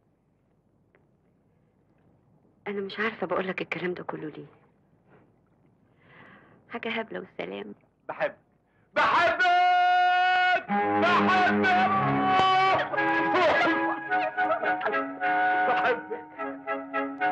أنا مش عارفة بقولك الكلام ده كله ليه حاجة هبلة والسلام بحب بحبك بحبك بحبك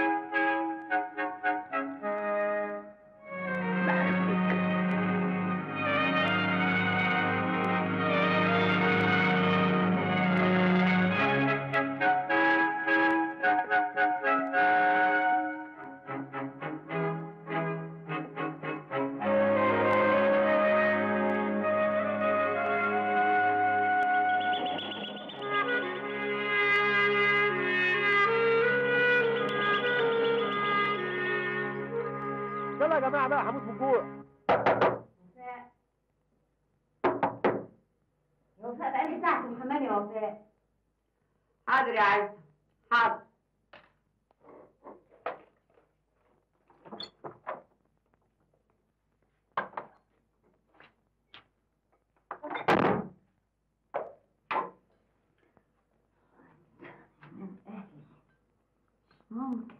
يلا يا جماعه بقى هموت من الجوع يا وفاء بقالي ساعة في الحمام يا وفاء حاضر يا عزة حاضر ممكن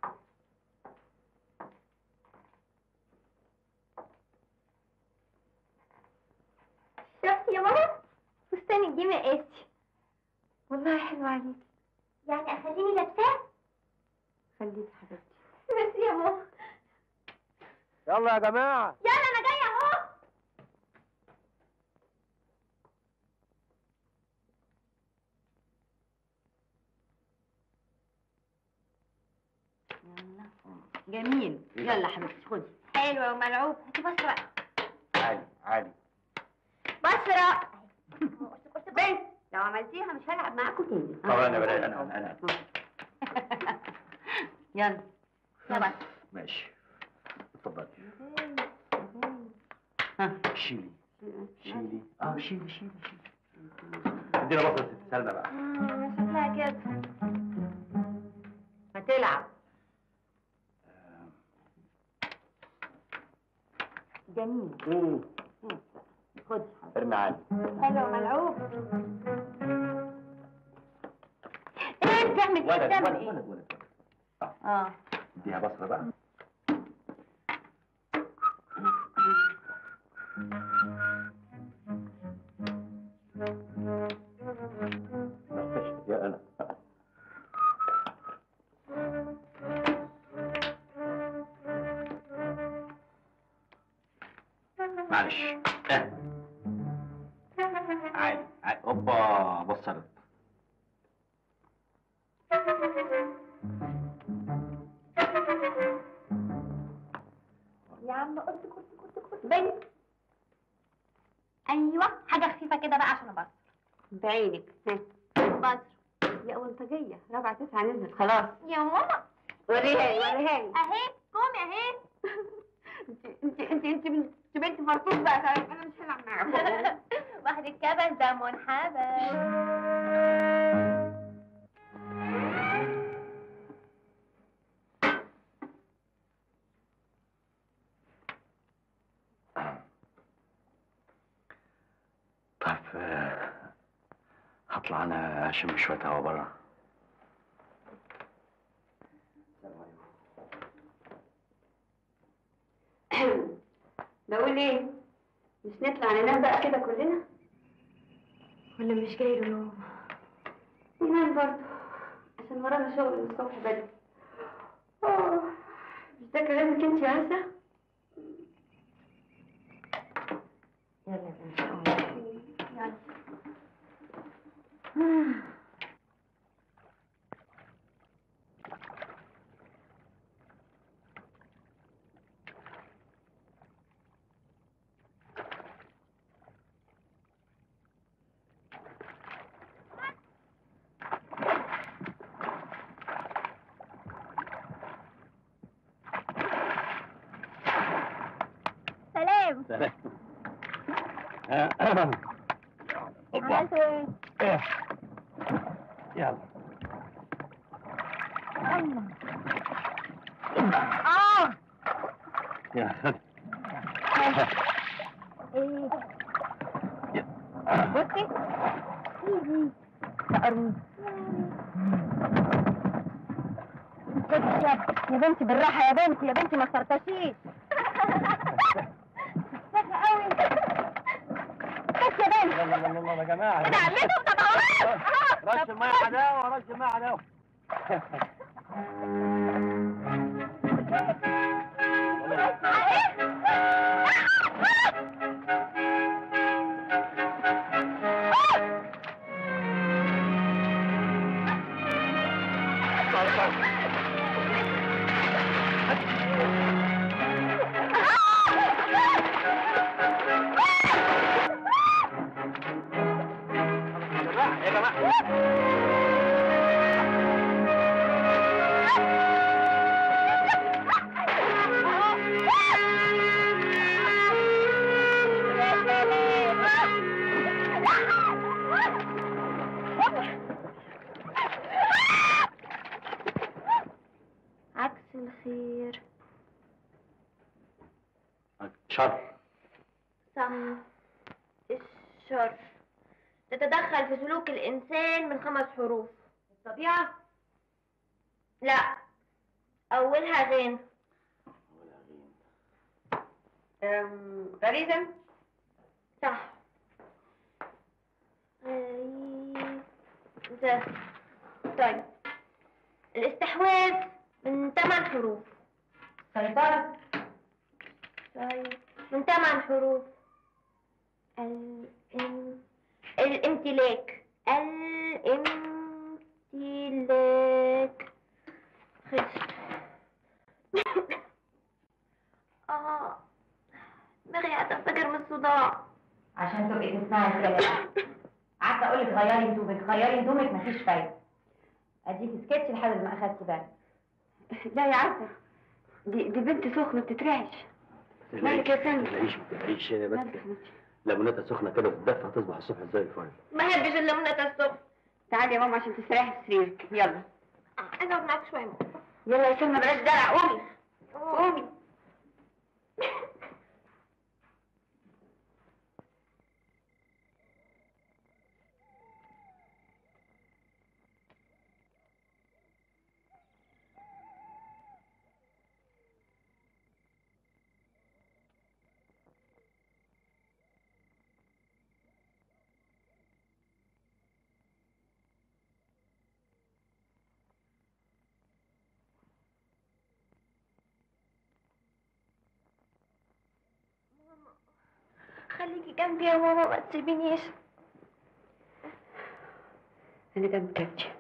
شفتي يا ماما فستانك دي مقاسي والله حلو عليك يعني اخليني لابساه خليك حبيبتي بس يا ماما يلا يا جماعه يلا انا جايه اهو جميل يلا حبيبتي خدي حلوة وملعوب هاتي بصرة بقى عادي عادي بصرة بنت لو عملتيها مش هلعب معاكم تاني طبعا يا بنات انا انا يلا يلا ماشي اتفضلي ها شيلي شيلي اه شيلي شيلي شيلي ادينا بصرة ست سلمى بقى مم، شكلها كده هتلعب جميل مم. خدي ارمي عادي حلوة وملعوب ايه بتعمل ولد بتعمل ولد ايه؟ ولد ولد اه اديها بصرة بقى يا انا معلش اه. عادي عادي اوبا بصرت يا عم قلت كنت كنت كنت بنت ايوه حاجة خفيفة كده بقى عشان ابصر بعينك ها. بصر يا أنطجية رابعة تسعة نزلت خلاص يا ماما وريها لي وريها لي اهي قومي اهي انت انت انت انت بنت فرطوط بقى طيب انا مش هلعب معاكم واحد الكبش ده منحبس طيب آه، هطلع انا اشم شويه هوا بره بقول ايه مش نطلع ننام بقى كده كلنا ولا مش جاي له نوم ننام برضه عشان ورانا شغل من الصبح بدري آه، مش ده كلامك انت يا عزة يلا يا بنتي قومي. يلا. سلام سلام اوبا عملتوا ايه؟ إيه. يلا اه يلا خد ايه يلا. بصي ايدي تقرني خدي يا يا بنتي بالراحة يا بنتي يا بنتي ما صرتشيش سخنة قوي بس يا بنتي يلا يلا يلا يا جماعه انا عملته طب خلاص رش الميه حداوه رش الميه حداوه يا جماعه عكس الخير شر صح الشر تتدخل في سلوك الإنسان من خمس حروف الطبيعة لا أولها غين أم، غريزة صح غريزة طيب الاستحواذ من ثمان حروف سيطرة طيب من ثمان حروف الام... الامتلاك الامتلاك خلص صداع عشان تبقي تسمعي الكلام قعدت اقول لك غيري هدومك غيري هدومك مفيش فايده اديك سكتش لحد ما اخدت بالك لا يا عسل دي دي بنت سخنه بتترعش مالك يا سامي؟ تلاقيش ما تلاقيش بس مالك يا حبيبتي؟ ليموناتها سخنه كده بتدفى تصبح الصبح زي الفل ما احبش الليمونات الصبح تعالي يا ماما عشان تستريحي في سريرك يلا عايزه اقعد معاك شويه يلا يا سلمى بلاش دلع قومي قومي خليكي جنبي يا ماما ما تسيبينيش انا جنبك يا بنتي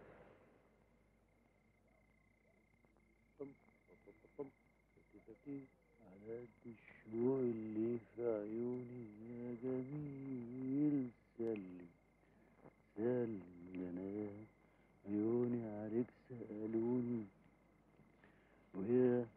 على قد الشموع اللي في عيوني يا جميل سلي سلي انا عيوني عليك سألوني وهي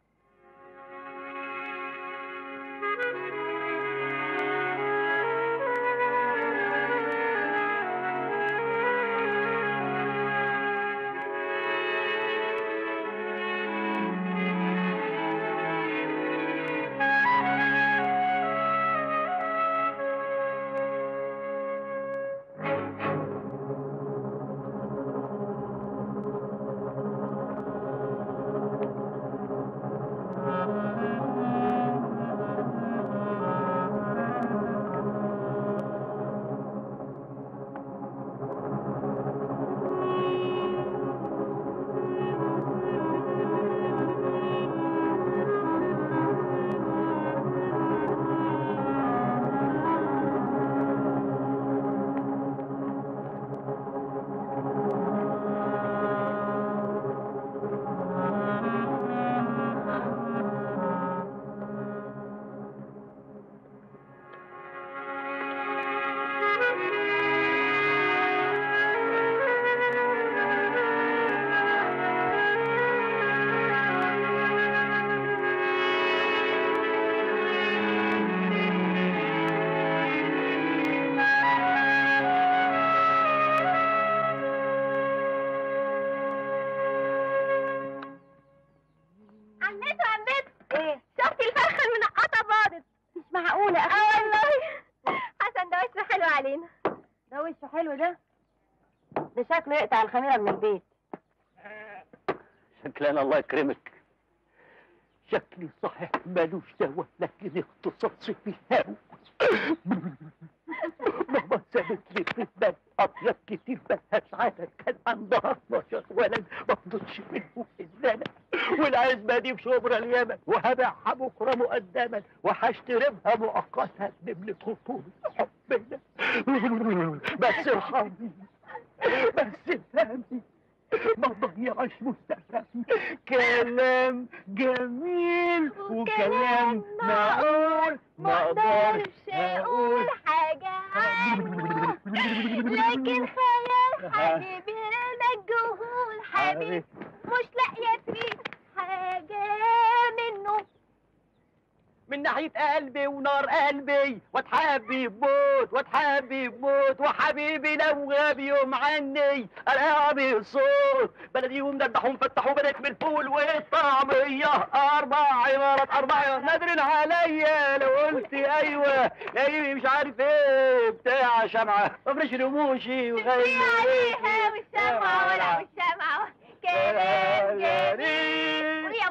عمته عمته ايه شفتي الفرخه المنقطه باضت مش معقوله اه والله حسن ده وشه حلو علينا ده وشه حلو ده ده شكله يقطع الخميره من البيت شكلنا الله يكرمك شكلي صحيح مالوش دوا لكن اختصاصي في الهوى ماما سابت لي في الباب ابيض كتير ملهاش عدد كان عندها 12 ولد ما فضلش منهم الا انا والعزبه دي في شبرا اليمن وهبيعها بكره مقدما وهشتريها مؤقتا نملة خطوط حبنا بس ارحمني بس افهمني ما ضيعش مستقبلي كلام جميل وكلام معقول ما اقدرش اقول حاجه عنه لكن خيال حبيبي المجهول حبيبي مش لاقيه فيه حاجه منه من ناحية قلبي ونار قلبي واتحبي بموت واتحبي بموت وحبيبي لو غاب يوم عني الاقي بالصوت بلدي ومدردحوا مفتحوا بدأت بالفول والطعمية اربع عمارات اربع عمارات نادرين عليا لو قلت ايوه لاقيني مش عارف ايه بتاع شمعة افرش رموشي وغني عليها والشمعة ولا والشمعة كلام جميل ويا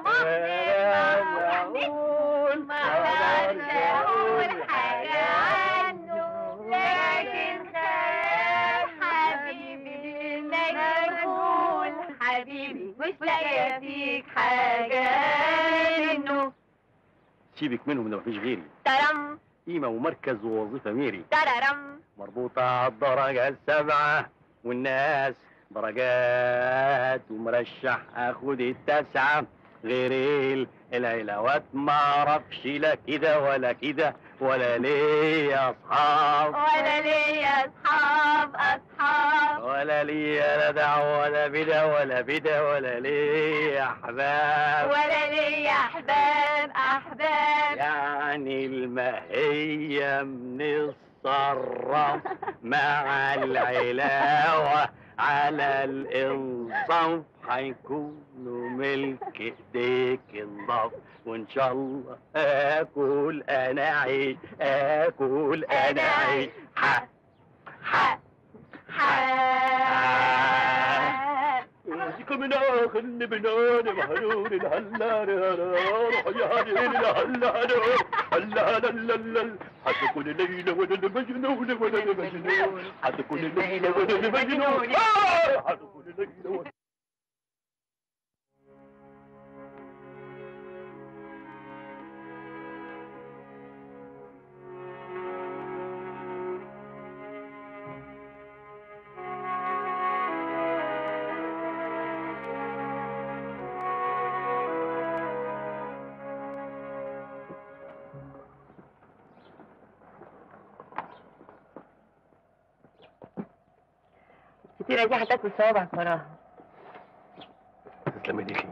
ماما ما اقدرش اقول حاجة عنه لكن خيال حبيبي المجهول حبيبي مش لاقية فيك حاجة منه سيبك منهم ده مفيش غيري ترم قيمة ومركز ووظيفة ميري تررم مربوطة على الدرجة السبعة والناس درجات ومرشح اخد التاسعة غير ال- العلاوات ما اعرفش لا كده ولا كده ولا ليا اصحاب ولا ليا اصحاب اصحاب ولا ليا لا دعوة ولا بدا ولا بدا ولا ليا احباب ولا ليا احباب احباب يعني المهية من الصرف مع العلاوة على الانصاف هيكونوا ملك ايديك الضف وان شاء الله اكل انا عيش اكل انا عيش ح ح يجيك من اخر بنان مهرور الهلال يا الهلال هلا هلا حتكون ليلى ولا المجنون ولا المجنون حتكون ليلى ولا المجنون آه، حتكون ليلى ولا الفطيرة دي هتاكل صوابعك وراها تسلم ايديكي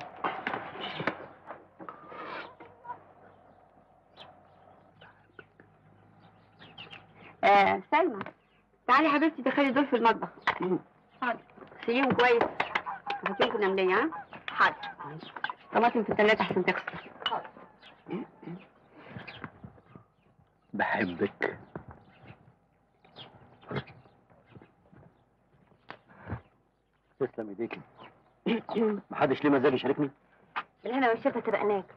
آه سلمى تعالي يا حبيبتي دخلي دول في المطبخ حاضر سيبيهم كويس هاتيهم كنا منية ها حاضر طماطم في الثلاجة عشان تغسل بحبك تسلم ايديكي محدش ليه مزاج يشاركني بالهنا والشفا سبقناك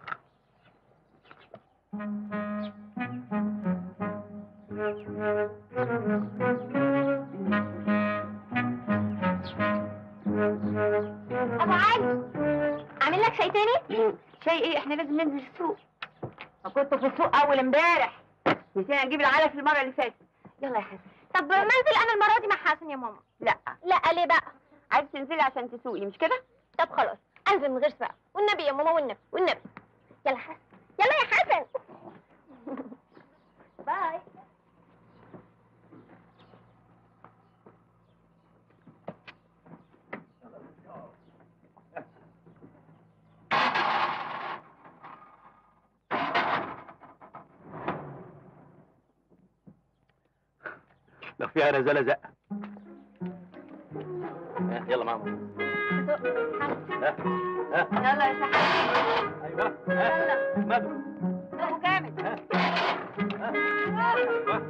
ابو علي اعمل لك شاي تاني شيء ايه احنا لازم ننزل السوق كنت في السوق اول امبارح نسينا نجيب العلف المرة اللي فاتت يلا يا حسن طب ما انزل انا المره دي مع حسن يا ماما لا لا ليه بقى عايز تنزلي عشان تسوقي مش كده طب خلاص انزل من غير سباق والنبي يا ماما والنبي والنبي يلا حسن يلا يا حسن باي لو فيها رزالة زق ها، يلا ماما ها ها يلا يا شحات ايوه ها مدو روحوا جامد ها ها ها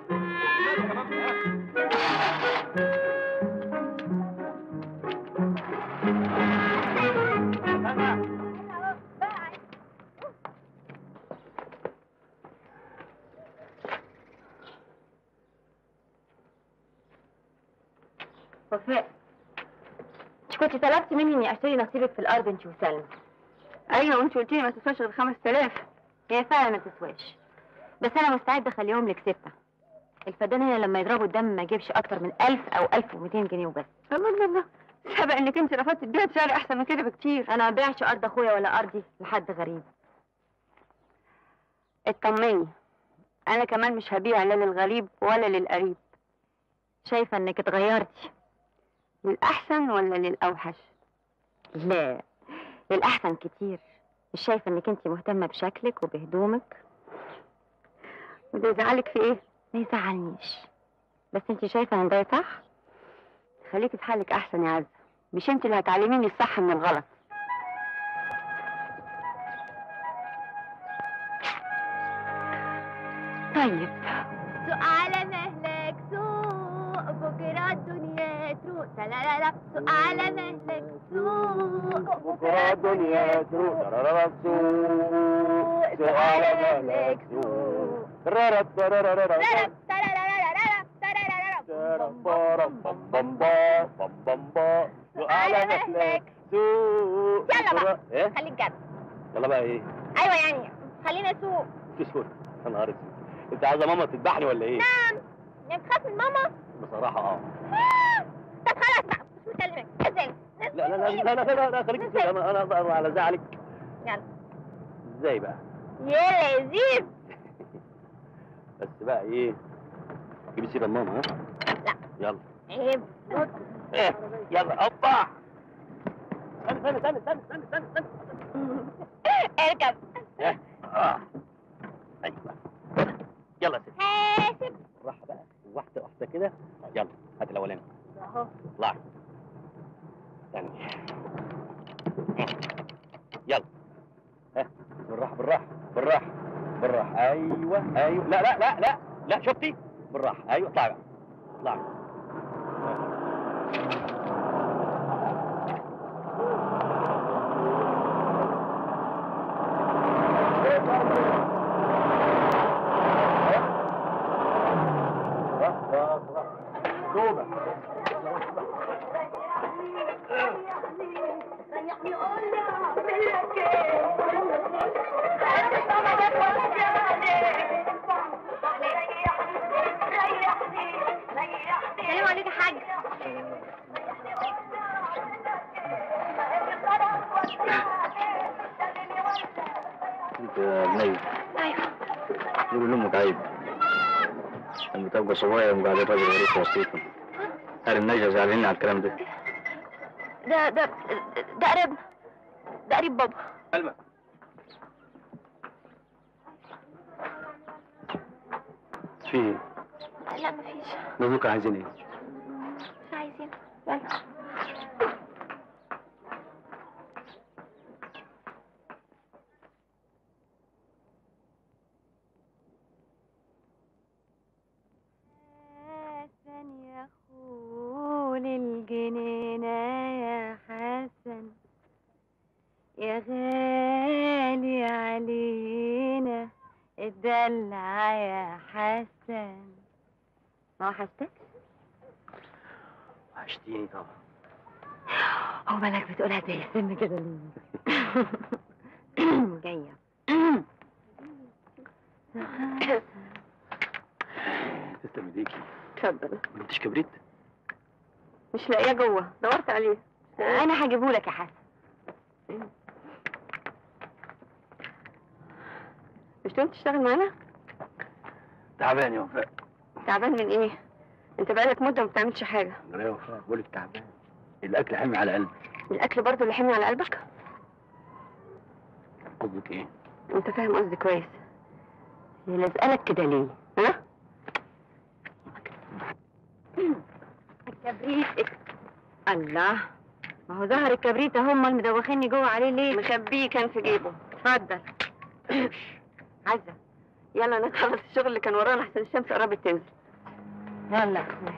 وفاء مش كنت طلبت مني اني اشتري نصيبك في الارض انت وسلمى ايوه وانت قلت لي ما تسواش غير 5000 هي فعلا ما تسواش بس انا مستعده اخليهم لك سته الفدان هنا لما يضربوا الدم ما يجيبش اكتر من 1000 او 1200 جنيه وبس الله الله الله سبق انك انت رفضت تبيع بسعر احسن من كده بكتير انا ما ببيعش ارض اخويا ولا ارضي لحد غريب اطمني انا كمان مش هبيع لا للغريب ولا للقريب شايفه انك اتغيرتي للأحسن ولا للأوحش؟ لا للأحسن كتير مش شايفة إنك أنت مهتمة بشكلك وبهدومك وده يزعلك في إيه؟ ما يزعلنيش بس أنت شايفة إن ده صح؟ خليكي في حالك أحسن يا عزة مش أنت اللي هتعلميني الصح من الغلط طيب سوق على مهلك سوق بكرة الدنيا تروق تلالا سوق على مهلك سوق بكرة الدنيا تروح ترارا سوق سوق على مهلك سوق رارا ترارا ترب ترارارارارب ترارارارب. ترم بارم بم بم با بم بم با سوق على مهلك سوق يلا بقى. ايه خليك جد يلا بقى ايه ايوه يعني خلينا نسوق تسكت يا نهار اسود انت عايزه ماما تذبحني ولا ايه نعم يعني بتخاف من ماما بصراحه اه آه. طب خلاص بقى مش مكلمك نزل نزل لا لا لا لا لا لا, لا خليك تسكت. انا انا أقدر على زعلك يلا ازاي بقى يا لذيذ بس بقى ايه جيبي سيره ماما ها لا. يلا عيب ايه يلا اوبا استنى استنى استنى استنى استنى استنى استنى اركب إيه؟ اه ايوه يلا يا ست حاسب راحة بقى واحدة واحدة كده يلا هات الأولاني اهو اطلعي استني يلا ها بالراحة بالراحة بالراحة بالراحة أيوه أيوه لا لا لا لا لا شفتي بالراحة أيوه اطلعي بقى اطلعي توبة سلام عليك يا حاج انت بني ايوه قولوا لامك عيب لما تبقى صغير وقاعد الراجل غريب في وسطيكم هل النجا زعلانين على الكلام ده؟ ده ده ده قريبنا ده قريب بابا سلمى في ايه؟ لا مفيش نزوك عايزين ايه؟ مش عايزين يلا حسن يا خول الجنينة يا حسن يا غالي علينا الدلع يا حسن ما وحشتك؟ وحشتيني طبعا هو مالك بتقولها زي السم كده ليه؟ جاية تسلم ايديكي اتفضل ما جبتش كبريت؟ مش لاقيه جوه دورت عليه انا هجيبهولك يا حسن مش تقوم تشتغل معانا؟ تعبان يا وفاء تعبان من ايه؟ انت بقالك مده ما بتعملش حاجه يا وفاء بقول لك تعبان الاكل حمي على قلبي الاكل برضه اللي حمي على قلبك قصدك ايه؟ انت فاهم قصدي كويس هي لازقالك كده ليه؟ ها؟ الكبريت الله ما هو ظهر الكبريت اهو امال مدوخيني جوه عليه ليه؟ مخبيه كان في جيبه اتفضل عزة يلا نخلص الشغل اللي كان ورانا احسن الشمس قربت تنزل يلا يا اخويا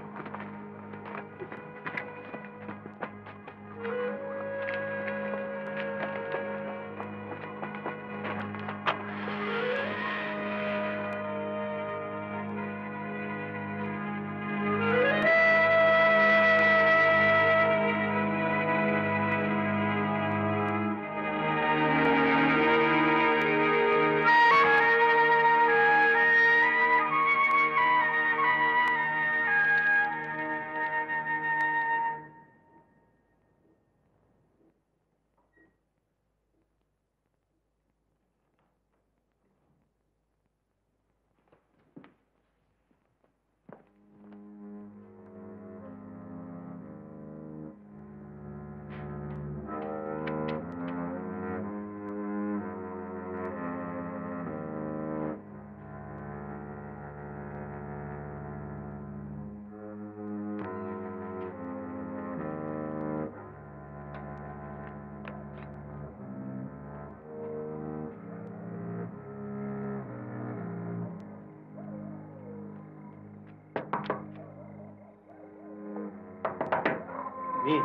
مين؟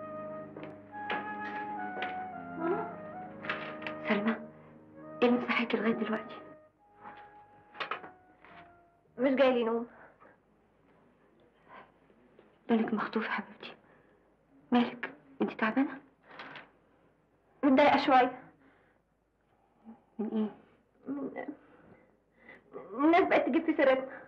سلمى ايه اللي مسحتك؟ مالك لغايه دلوقتي مش جاي لي نوم لونك مخطوف يا حبيبتي مالك انت تعبانه متضايقة شوية من ايه من الناس بقت تجيب في سيرتنا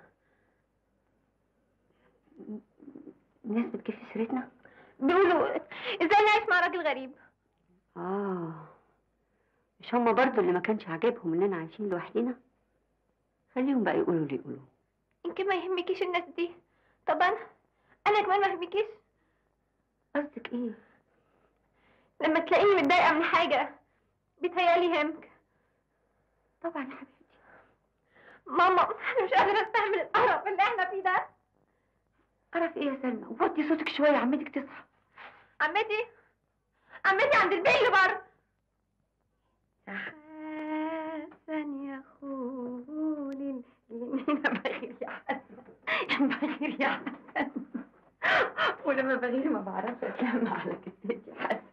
الناس بتجيب في سيرتنا بيقولوا ازاي نعيش مع راجل غريب اه مش هما برضو اللي ما كانش عاجبهم اننا عايشين لوحدنا خليهم بقى يقولوا اللي يقولوا يمكن ما يهمكيش الناس دي طب انا انا كمان ما يهمكيش قصدك ايه لما تلاقيني متضايقة من حاجة بيتهيألي يهمك طبعا يا حبيبتي ماما انا مش قادرة استحمل القرف اللي احنا فيه ده قرف ايه يا سلمى وطي صوتك شويه عمتك تصحى عمتي عمتي عند البيل بره حسن يا خولي اليمين بغير يا حسن بغير يا حسن ولما بغير ما بعرفش اتلم على كتفي يا حسن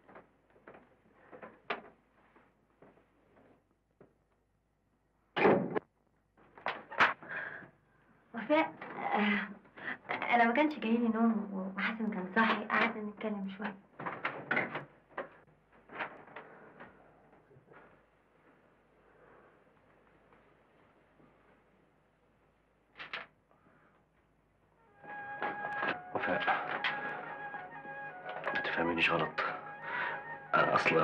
وفاء آه، انا ما كانش جاي لي نوم وحسن كان صاحي قعدنا نتكلم شويه وفاء ما تفهمينيش غلط انا اصلا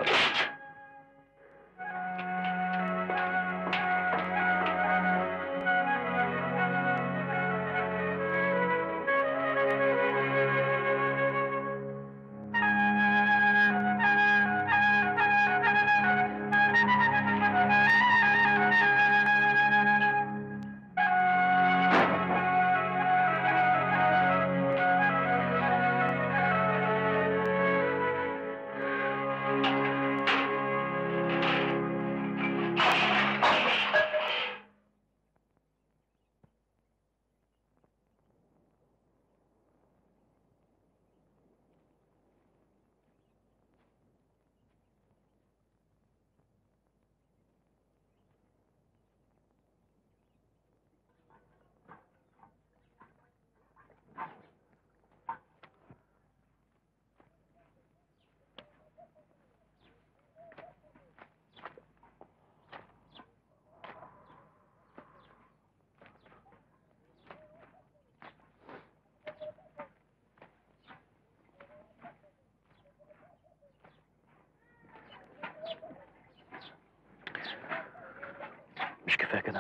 مش كفايه كده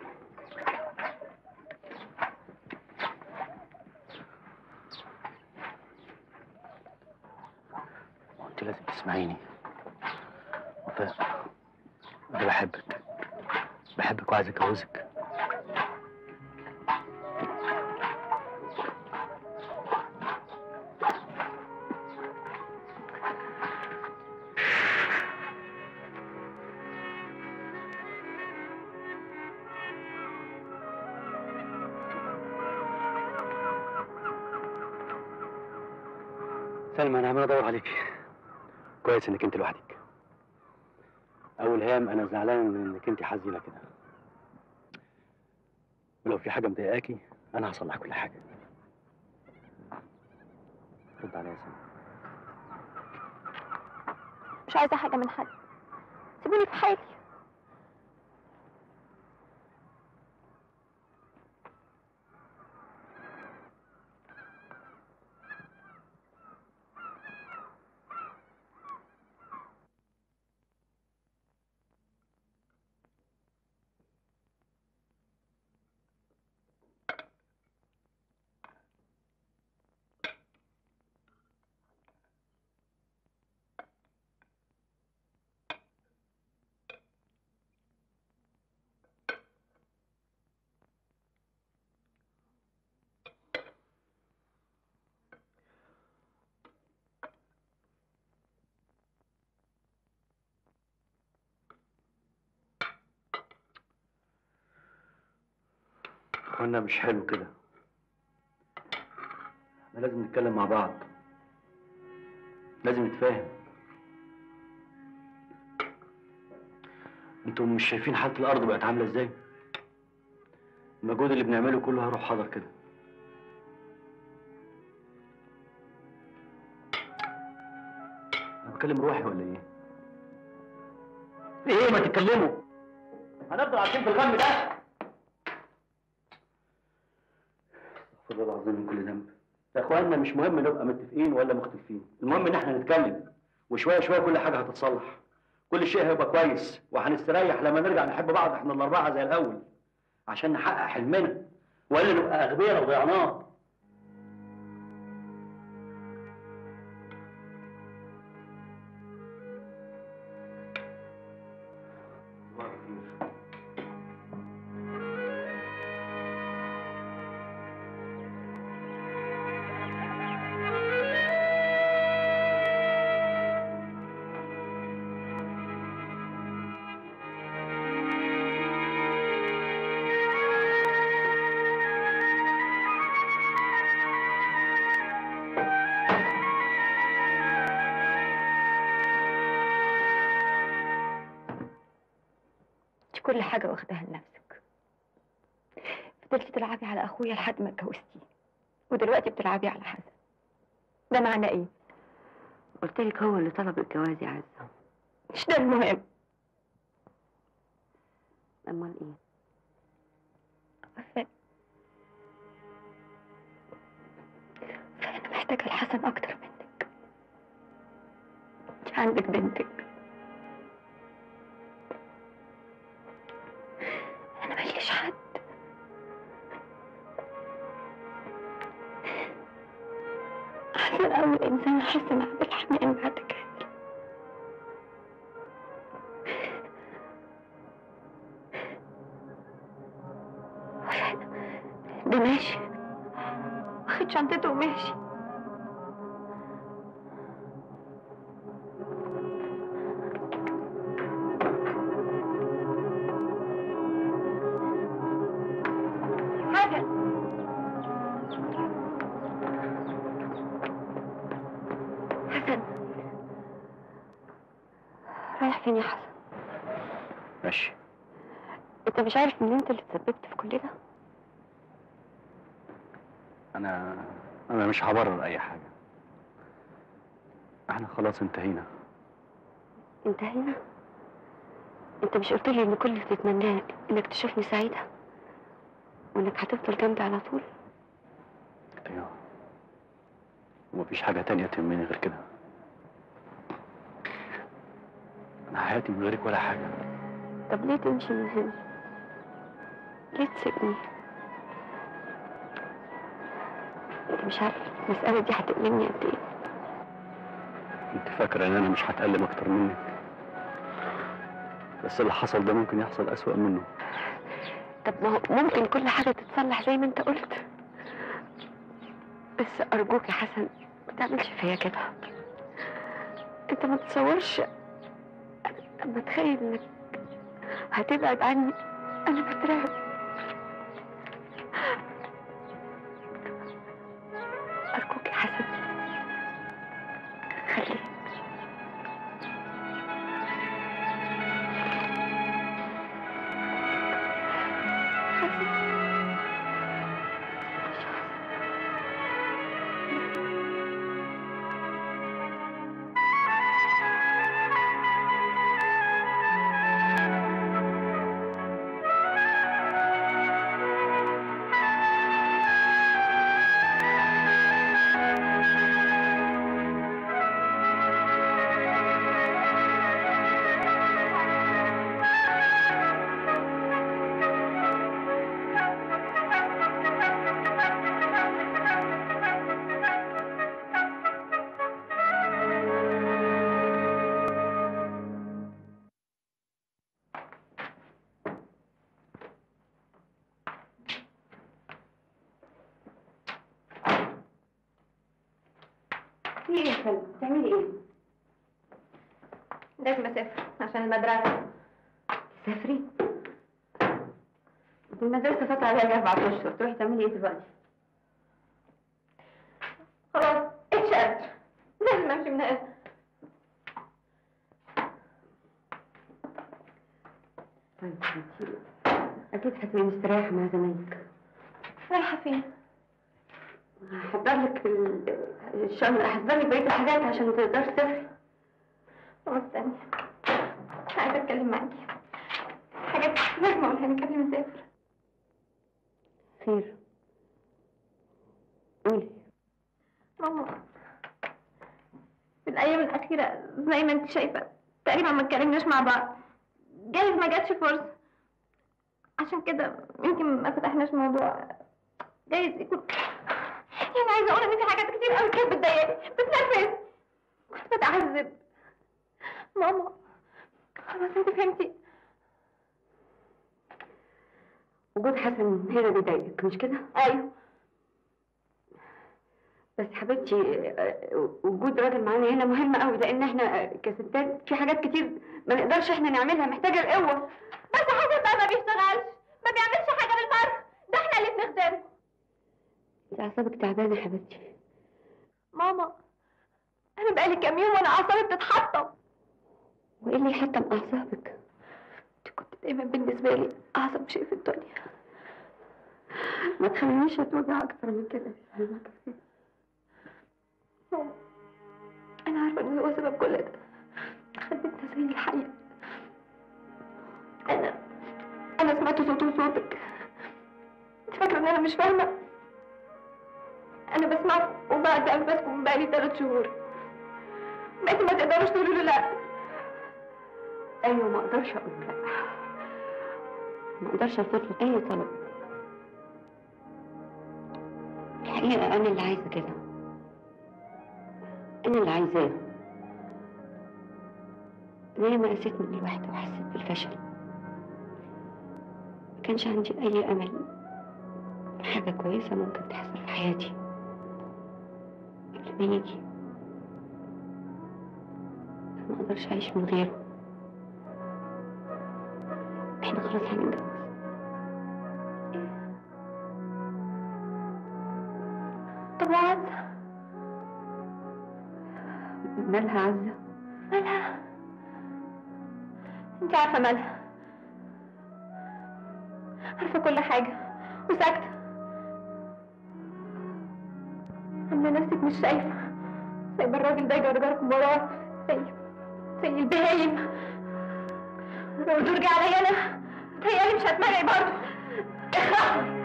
وانت لازم تسمعيني وفاء انا بحبك بحبك وعايز اتجوزك سلمى انا عمال ادور عليك كويس انك انت لوحدك اول هام انا زعلان انك انت حزينه كده ولو في حاجه مضايقاكي انا هصلح كل حاجه رد عليا يا سلمى مش عايزة حاجة من حد سيبوني في حالي اخوانا مش حلو كده احنا لازم نتكلم مع بعض لازم نتفاهم انتم مش شايفين حالة الأرض بقت عاملة ازاي؟ المجهود اللي بنعمله كله هيروح حاضر كده أنا بكلم روحي ولا إيه؟ إيه ما تتكلموا؟ هنفضل عايشين في الغم ده؟ استغفر الله العظيم من كل ذنب يا اخواننا مش مهم نبقى متفقين ولا مختلفين المهم ان احنا نتكلم وشويه شويه كل حاجه هتتصلح كل شيء هيبقى كويس وهنستريح لما نرجع نحب بعض احنا الاربعه زي الاول عشان نحقق حلمنا والا نبقى اغبياء لو ضيعناه الله خير. انت كل حاجة واخداها لنفسك فضلتي تلعبي على اخويا لحد ما اتجوزتيه ودلوقتي بتلعبي على حسن ده معناه ايه؟ قلت لك هو اللي طلب الجواز يا عزة مش ده المهم امال ايه عارفة فأنا محتاجة الحسن أكتر منك انت عندك بنتك أنا ماليش حد حسن أول إنسان أحس معاه بالحنان بعد كده ده ماشي واخد شنطته وماشي حسن حسن رايح فين يا حسن؟ ماشي انت مش عارف ان انت اللي تسببت في كل ده؟ انا انا مش هبرر اي حاجه احنا خلاص انتهينا انتهينا انت مش قلت لي ان كل اللي تتمناه انك تشوفني سعيدة وانك هتفضل جنبي على طول ايوه ومفيش حاجه تانية تهمني غير كده انا حياتي من غيرك ولا حاجه طب ليه تمشي من هنا ليه تسيبني انت مش عارف المسألة دي هتألمني قد ايه انت فاكره ان انا مش هتألم اكتر منك بس اللي حصل ده ممكن يحصل اسوأ منه طب ما هو ممكن كل حاجة تتصلح زي ما انت قلت بس أرجوك يا حسن ما تعملش فيا كده انت ما تتصورش اما تخيل انك هتبعد عني انا بترعب أرجوك يا حسن خليك في ايه يا سلمى؟ بتعملي ايه؟ لازم اسافر عشان المدرسة تسافري؟ المدرسة فات عليها أربع أشهر تروحي تعملي ايه دلوقتي؟ خلاص اتشقت لازم امشي من هنا طيب انتي اكيد هتبقي مستريحه مع زمايلك رايحة فين؟ هحضر لك ال- الشغل هحضر لك بقيه الحاجات عشان تقدري تسافري طب استني عايزة اتكلم معاكي حاجات لازم اقولها لك قبل ما اسافر خير قولي ماما في الأيام الأخيرة زي ما أنت شايفة تقريبا ما اتكلمناش مع بعض جايز ما جاتش فرصة عشان كده يمكن ما فتحناش موضوع جايز يكون يعني عايزة أقول إن في حاجات كتير قوي كانت بتضايقني بتنرفز كنت بتعذب ماما خلاص أنت فهمتي وجود حسن هنا بيضايقك مش كده؟ أيوه بس حبيبتي آه، وجود راجل معانا هنا مهم قوي لان احنا آه، كستات في حاجات كتير ما نقدرش احنا نعملها محتاجه القوه بس حسن بقى ما بيشتغلش ما بيعملش حاجة بالمرة ده احنا اللي بنخدمه انت اعصابك تعبانه يا حبيبتي ماما انا بقالي كام يوم وانا اعصابي بتتحطم وايه اللي يحطم اعصابك؟ انت كنت دايما بالنسبه لي اعظم شيء في الدنيا ما تخلينيش اتوجع اكتر من كده ماما انا عارفه ان هو سبب كل ده خليتنا زي الحية انا انا سمعت صوت صوتك انت فاكره ان انا مش فاهمه انا بسمع وبعد انفاسكم بقالي ثلاث شهور بقيت ما تقدروش تقولوا له لا ايوه ما اقدرش اقول لا ما اقدرش ارفض لك اي طلب الحقيقه انا اللي عايزه كده انا اللي عايزاه انا ياما قسيت من الوحده وحسيت بالفشل ما كانش عندي اي امل في حاجه كويسه ممكن تحصل في حياتي قبل ما يجي ما اقدرش اعيش من غيره احنا خلاص هنتجوز طب وعزة مالها عزة مالها انت عارفة مالها عارفة كل حاجة وساكتة عاملة نفسك مش شايفة سايبة الراجل ده يجرجركم وراه زي زي البهايم لو ترجع عليا انا تهيألي مش هتمنعي برضه اخرس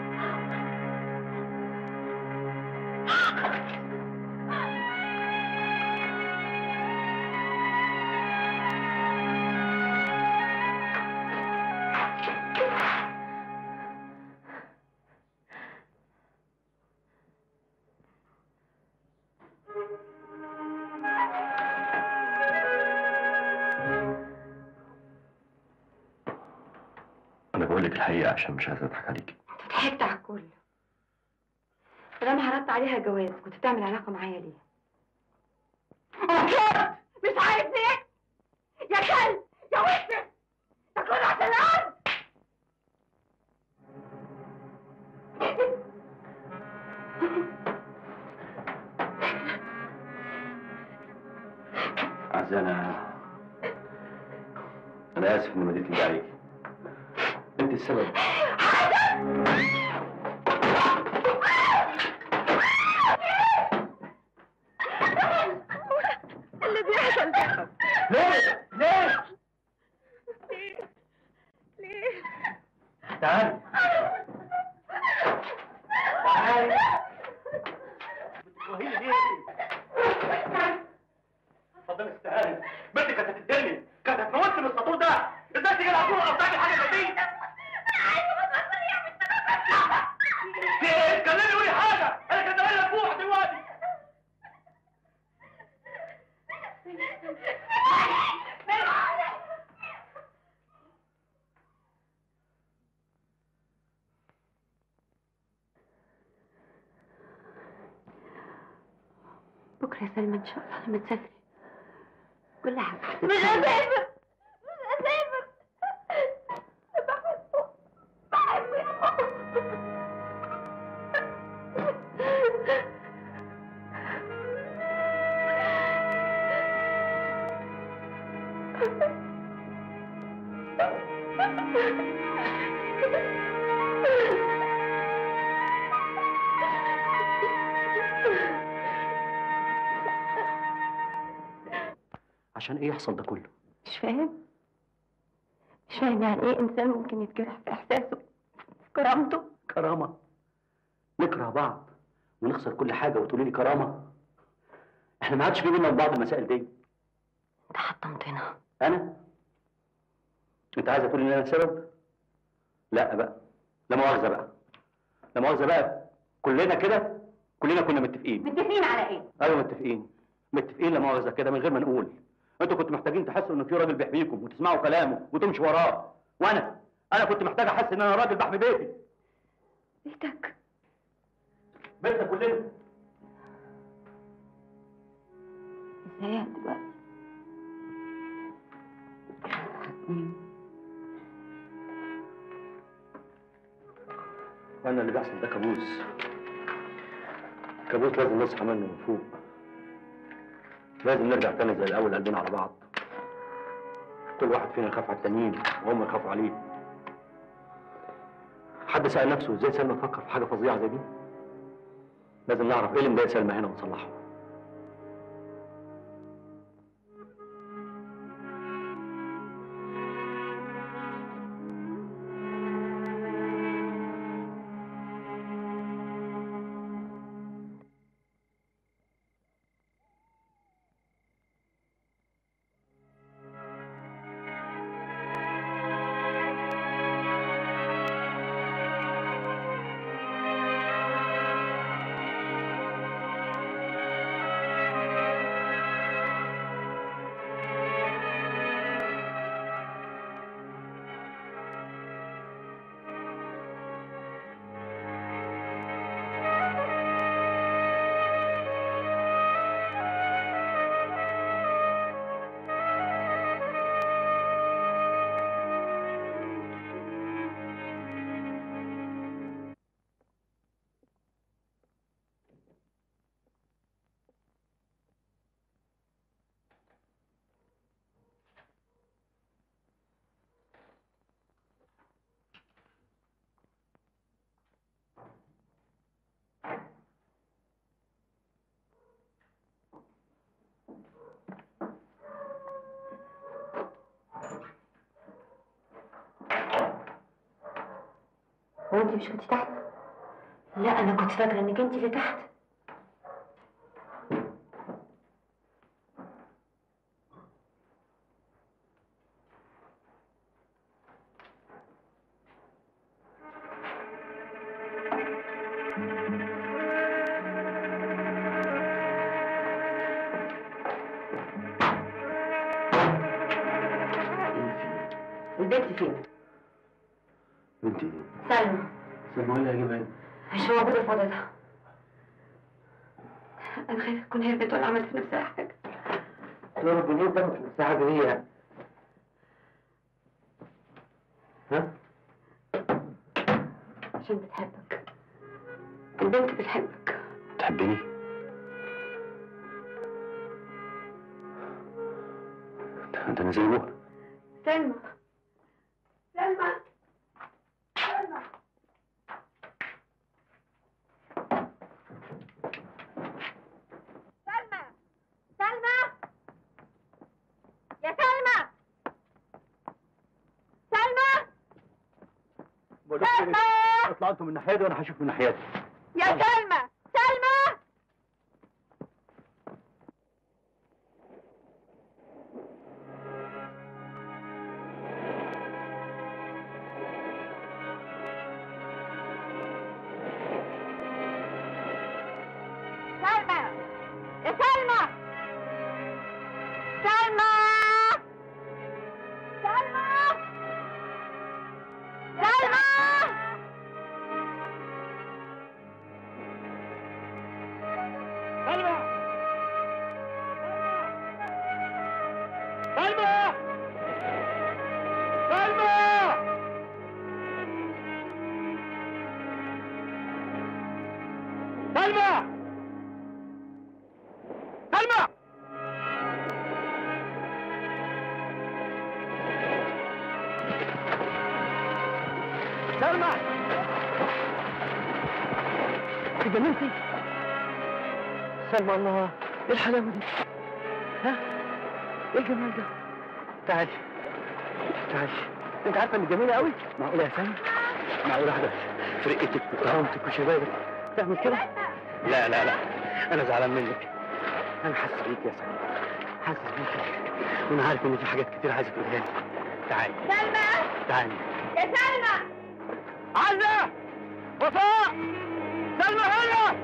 انا بقول لك الحقيقه عشان مش عايز اضحك عليكي ضحكت على الكل طالما عرضت عليها جواز كنت بتعمل علاقة معايا ليه؟ مش عارف ليه يا كلب يا وسخ ده كله عشان الارض عزة انا انا اسف اني مديت ايدي عليكي انت السبب اللي بيحصل ده ليه؟ ليه؟ ليه تعالي تعالي بتكرهيني ليه؟ اتفضلي استهاني بنتي كانت هتتدلني كانت هتموتني من السطور ده ازاي تيجي العصور او تعمل حاجه زي دي؟ في ايه؟ اتكلمي قولي حاجه انا كان زماني مدفوع دلوقتي بكرة يا سلمى إن شاء الله لما تسافري كل حاجة مش هسافر مش هسافر بحبه بحبه عشان ايه يحصل ده كله مش فاهم مش فاهم يعني ايه انسان ممكن يتجرح في احساسه في كرامته كرامه نكره بعض ونخسر كل حاجه وتقولي لي كرامه احنا ما عادش في بينا بعض المسائل دي انت حطمتنا انا انت عايزه تقولي ان انا السبب لا بقى لا مؤاخذه بقى لا مؤاخذه بقى كلنا كده كلنا كنا متفقين متفقين على ايه ايوه متفقين متفقين لا مؤاخذه كده من غير ما نقول انتوا كنتوا محتاجين تحسوا ان في راجل بيحميكم وتسمعوا كلامه وتمشوا وراه وانا انا كنت محتاج احس ان انا راجل بحمي بيتي بيتك بيتنا كلنا ازاي دلوقتي وانا اللي بيحصل ده كابوس كابوس لازم نصحى منه من فوق لازم نرجع تاني زي الاول قلبنا على بعض كل واحد فينا يخاف على التانيين وهم يخافوا عليه حد سأل نفسه ازاي سلمى تفكر في حاجة فظيعة زي دي؟ لازم نعرف ايه اللي مضايق سلمى هنا ونصلحه هو انت مش كنت تحت لا انا كنت فاكره انك انت اللي تحت البنت فين بنتي سلمى سلمى اللي هجيبها هنا مش موجوده في اوضتها انا خايفه تكون هربت ولا عملت في نفسها حاجه يا رب ليه ده مش مساحة هي ها؟ عشان بتحبك البنت بتحبك تحبني؟ ده ده انا زي ابوها سلمى سلمى سلمى سلمى يا سلمى سلمى بقول لكم إيه؟ اطلعوا انتوا من الناحيه دي وانا هشوف من ناحيتي يا سلمى سلمى سلمى يا سلمى سلمى سلمى سلمى سلمى سلمى سلمى سلمى سلمى سلمى اتجننتي سلمى الله ايه الحلاوه دي ها ايه الجمال ده تعالي تعالي انت عارفه انك جميله قوي معقوله يا سامي معقوله واحده في رقتك وكرامتك وشبابك تعمل كده لا لا لا انا زعلان منك انا حاسس بيك يا سامي حاسس بيك وانا عارف ان في حاجات كتير عايزه تقولها لي تعالي سلمى تعالي يا سلمى عزة وفاء سلمى هنا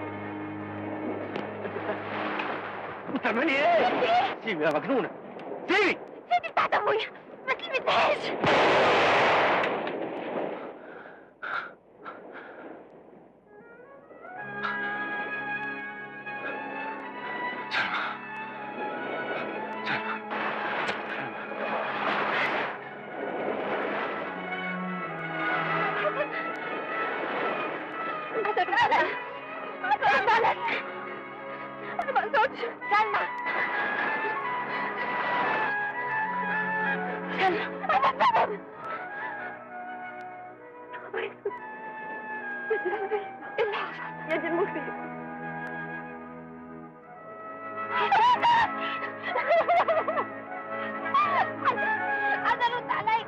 بتعملي ايه؟ سيبي يا مجنونة سيبي سيدي بتاعت ابويا ما تلمسهاش أتبالك أتبالك أنا ما أقصدش سلمى سلمى أنا السبب إيه اللي حصل؟ يا دي المصيبة أنا رد عليك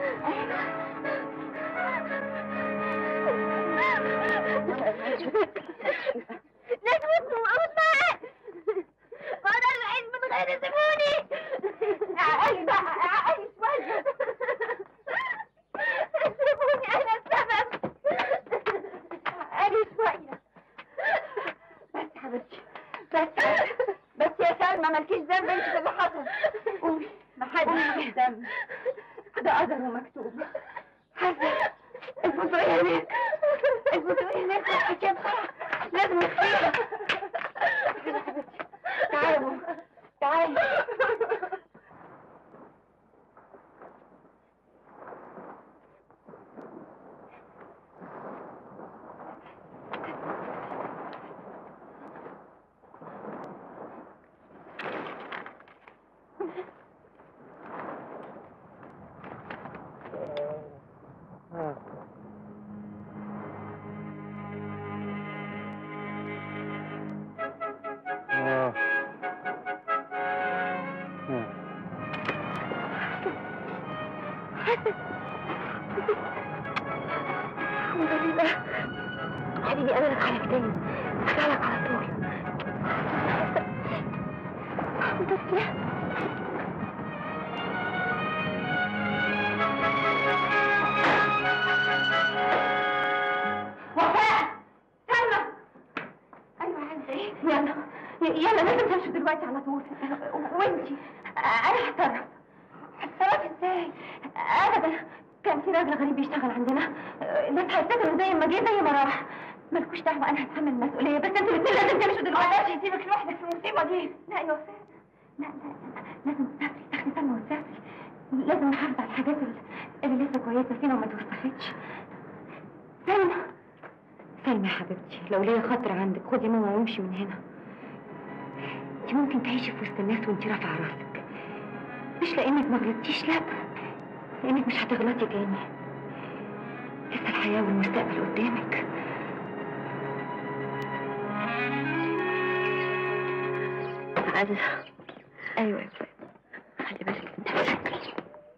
نسوة وأوسع وأنا الوحيد من غير سيبوني عقلي بقى عقلي شوية سيبوني أنا السبب عقلي شوية بس حبيبتي بس بس يا سلمى مالكيش ذنب انت في اللي حصل قومي ما حدش ليه ذنب ده قدر ومكتوب حسن الفطرية هناك الفطرية هناك والحكاية بسرعة لازم نخفيها كده حبيبتي تعالوا تعالوا الحمد لله حبيبي انا لك على تاني اسالك على طول الحمد لله وفاء سلمى ايوه عايزه ايه يلا يلا لازم تمشي دلوقتي على طول وانتي انا هتصرف هتصرف ازاي ابدا كان في راجل غريب بيشتغل عندنا الناس هيفتكروا زي ما جه زي ما راح مالكوش دعوه انا هتحمل المسؤوليه بس انتوا الاثنين لازم تمشوا دلوقتي هسيبك لوحدك في المصيبه دي لا يا وفاء لا لا لازم تسافري تاخدي سلمى وتسافري لازم نحافظ على الحاجات اللي, اللي لسه كويسه فينا وما توسختش سلمى سلمى يا حبيبتي لو ليا خاطر عندك خدي ماما وامشي من هنا انت ممكن تعيشي في وسط الناس وانت رافعه راسك مش لانك ما غلطتيش لا لانك مش هتغلطي تاني لسه الحياه والمستقبل قدامك عزيزة ايوه يا فندم خلي بالك من نفسك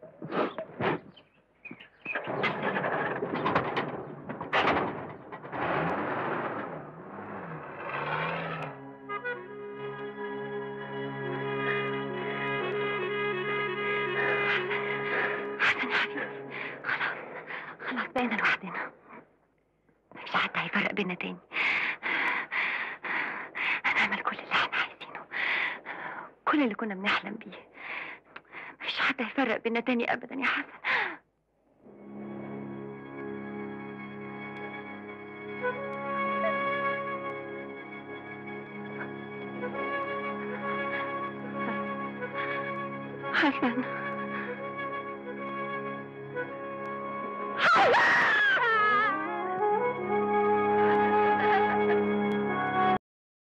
حسن يا حبيبي خلاص خلاص بقينا لوحدنا مفيش حد هيفرق بينا تاني هنعمل كل اللي احنا عايزينه كل اللي كنا بنحلم بيه مفيش حد هيفرق بينا تاني ابدا يا حسن حسن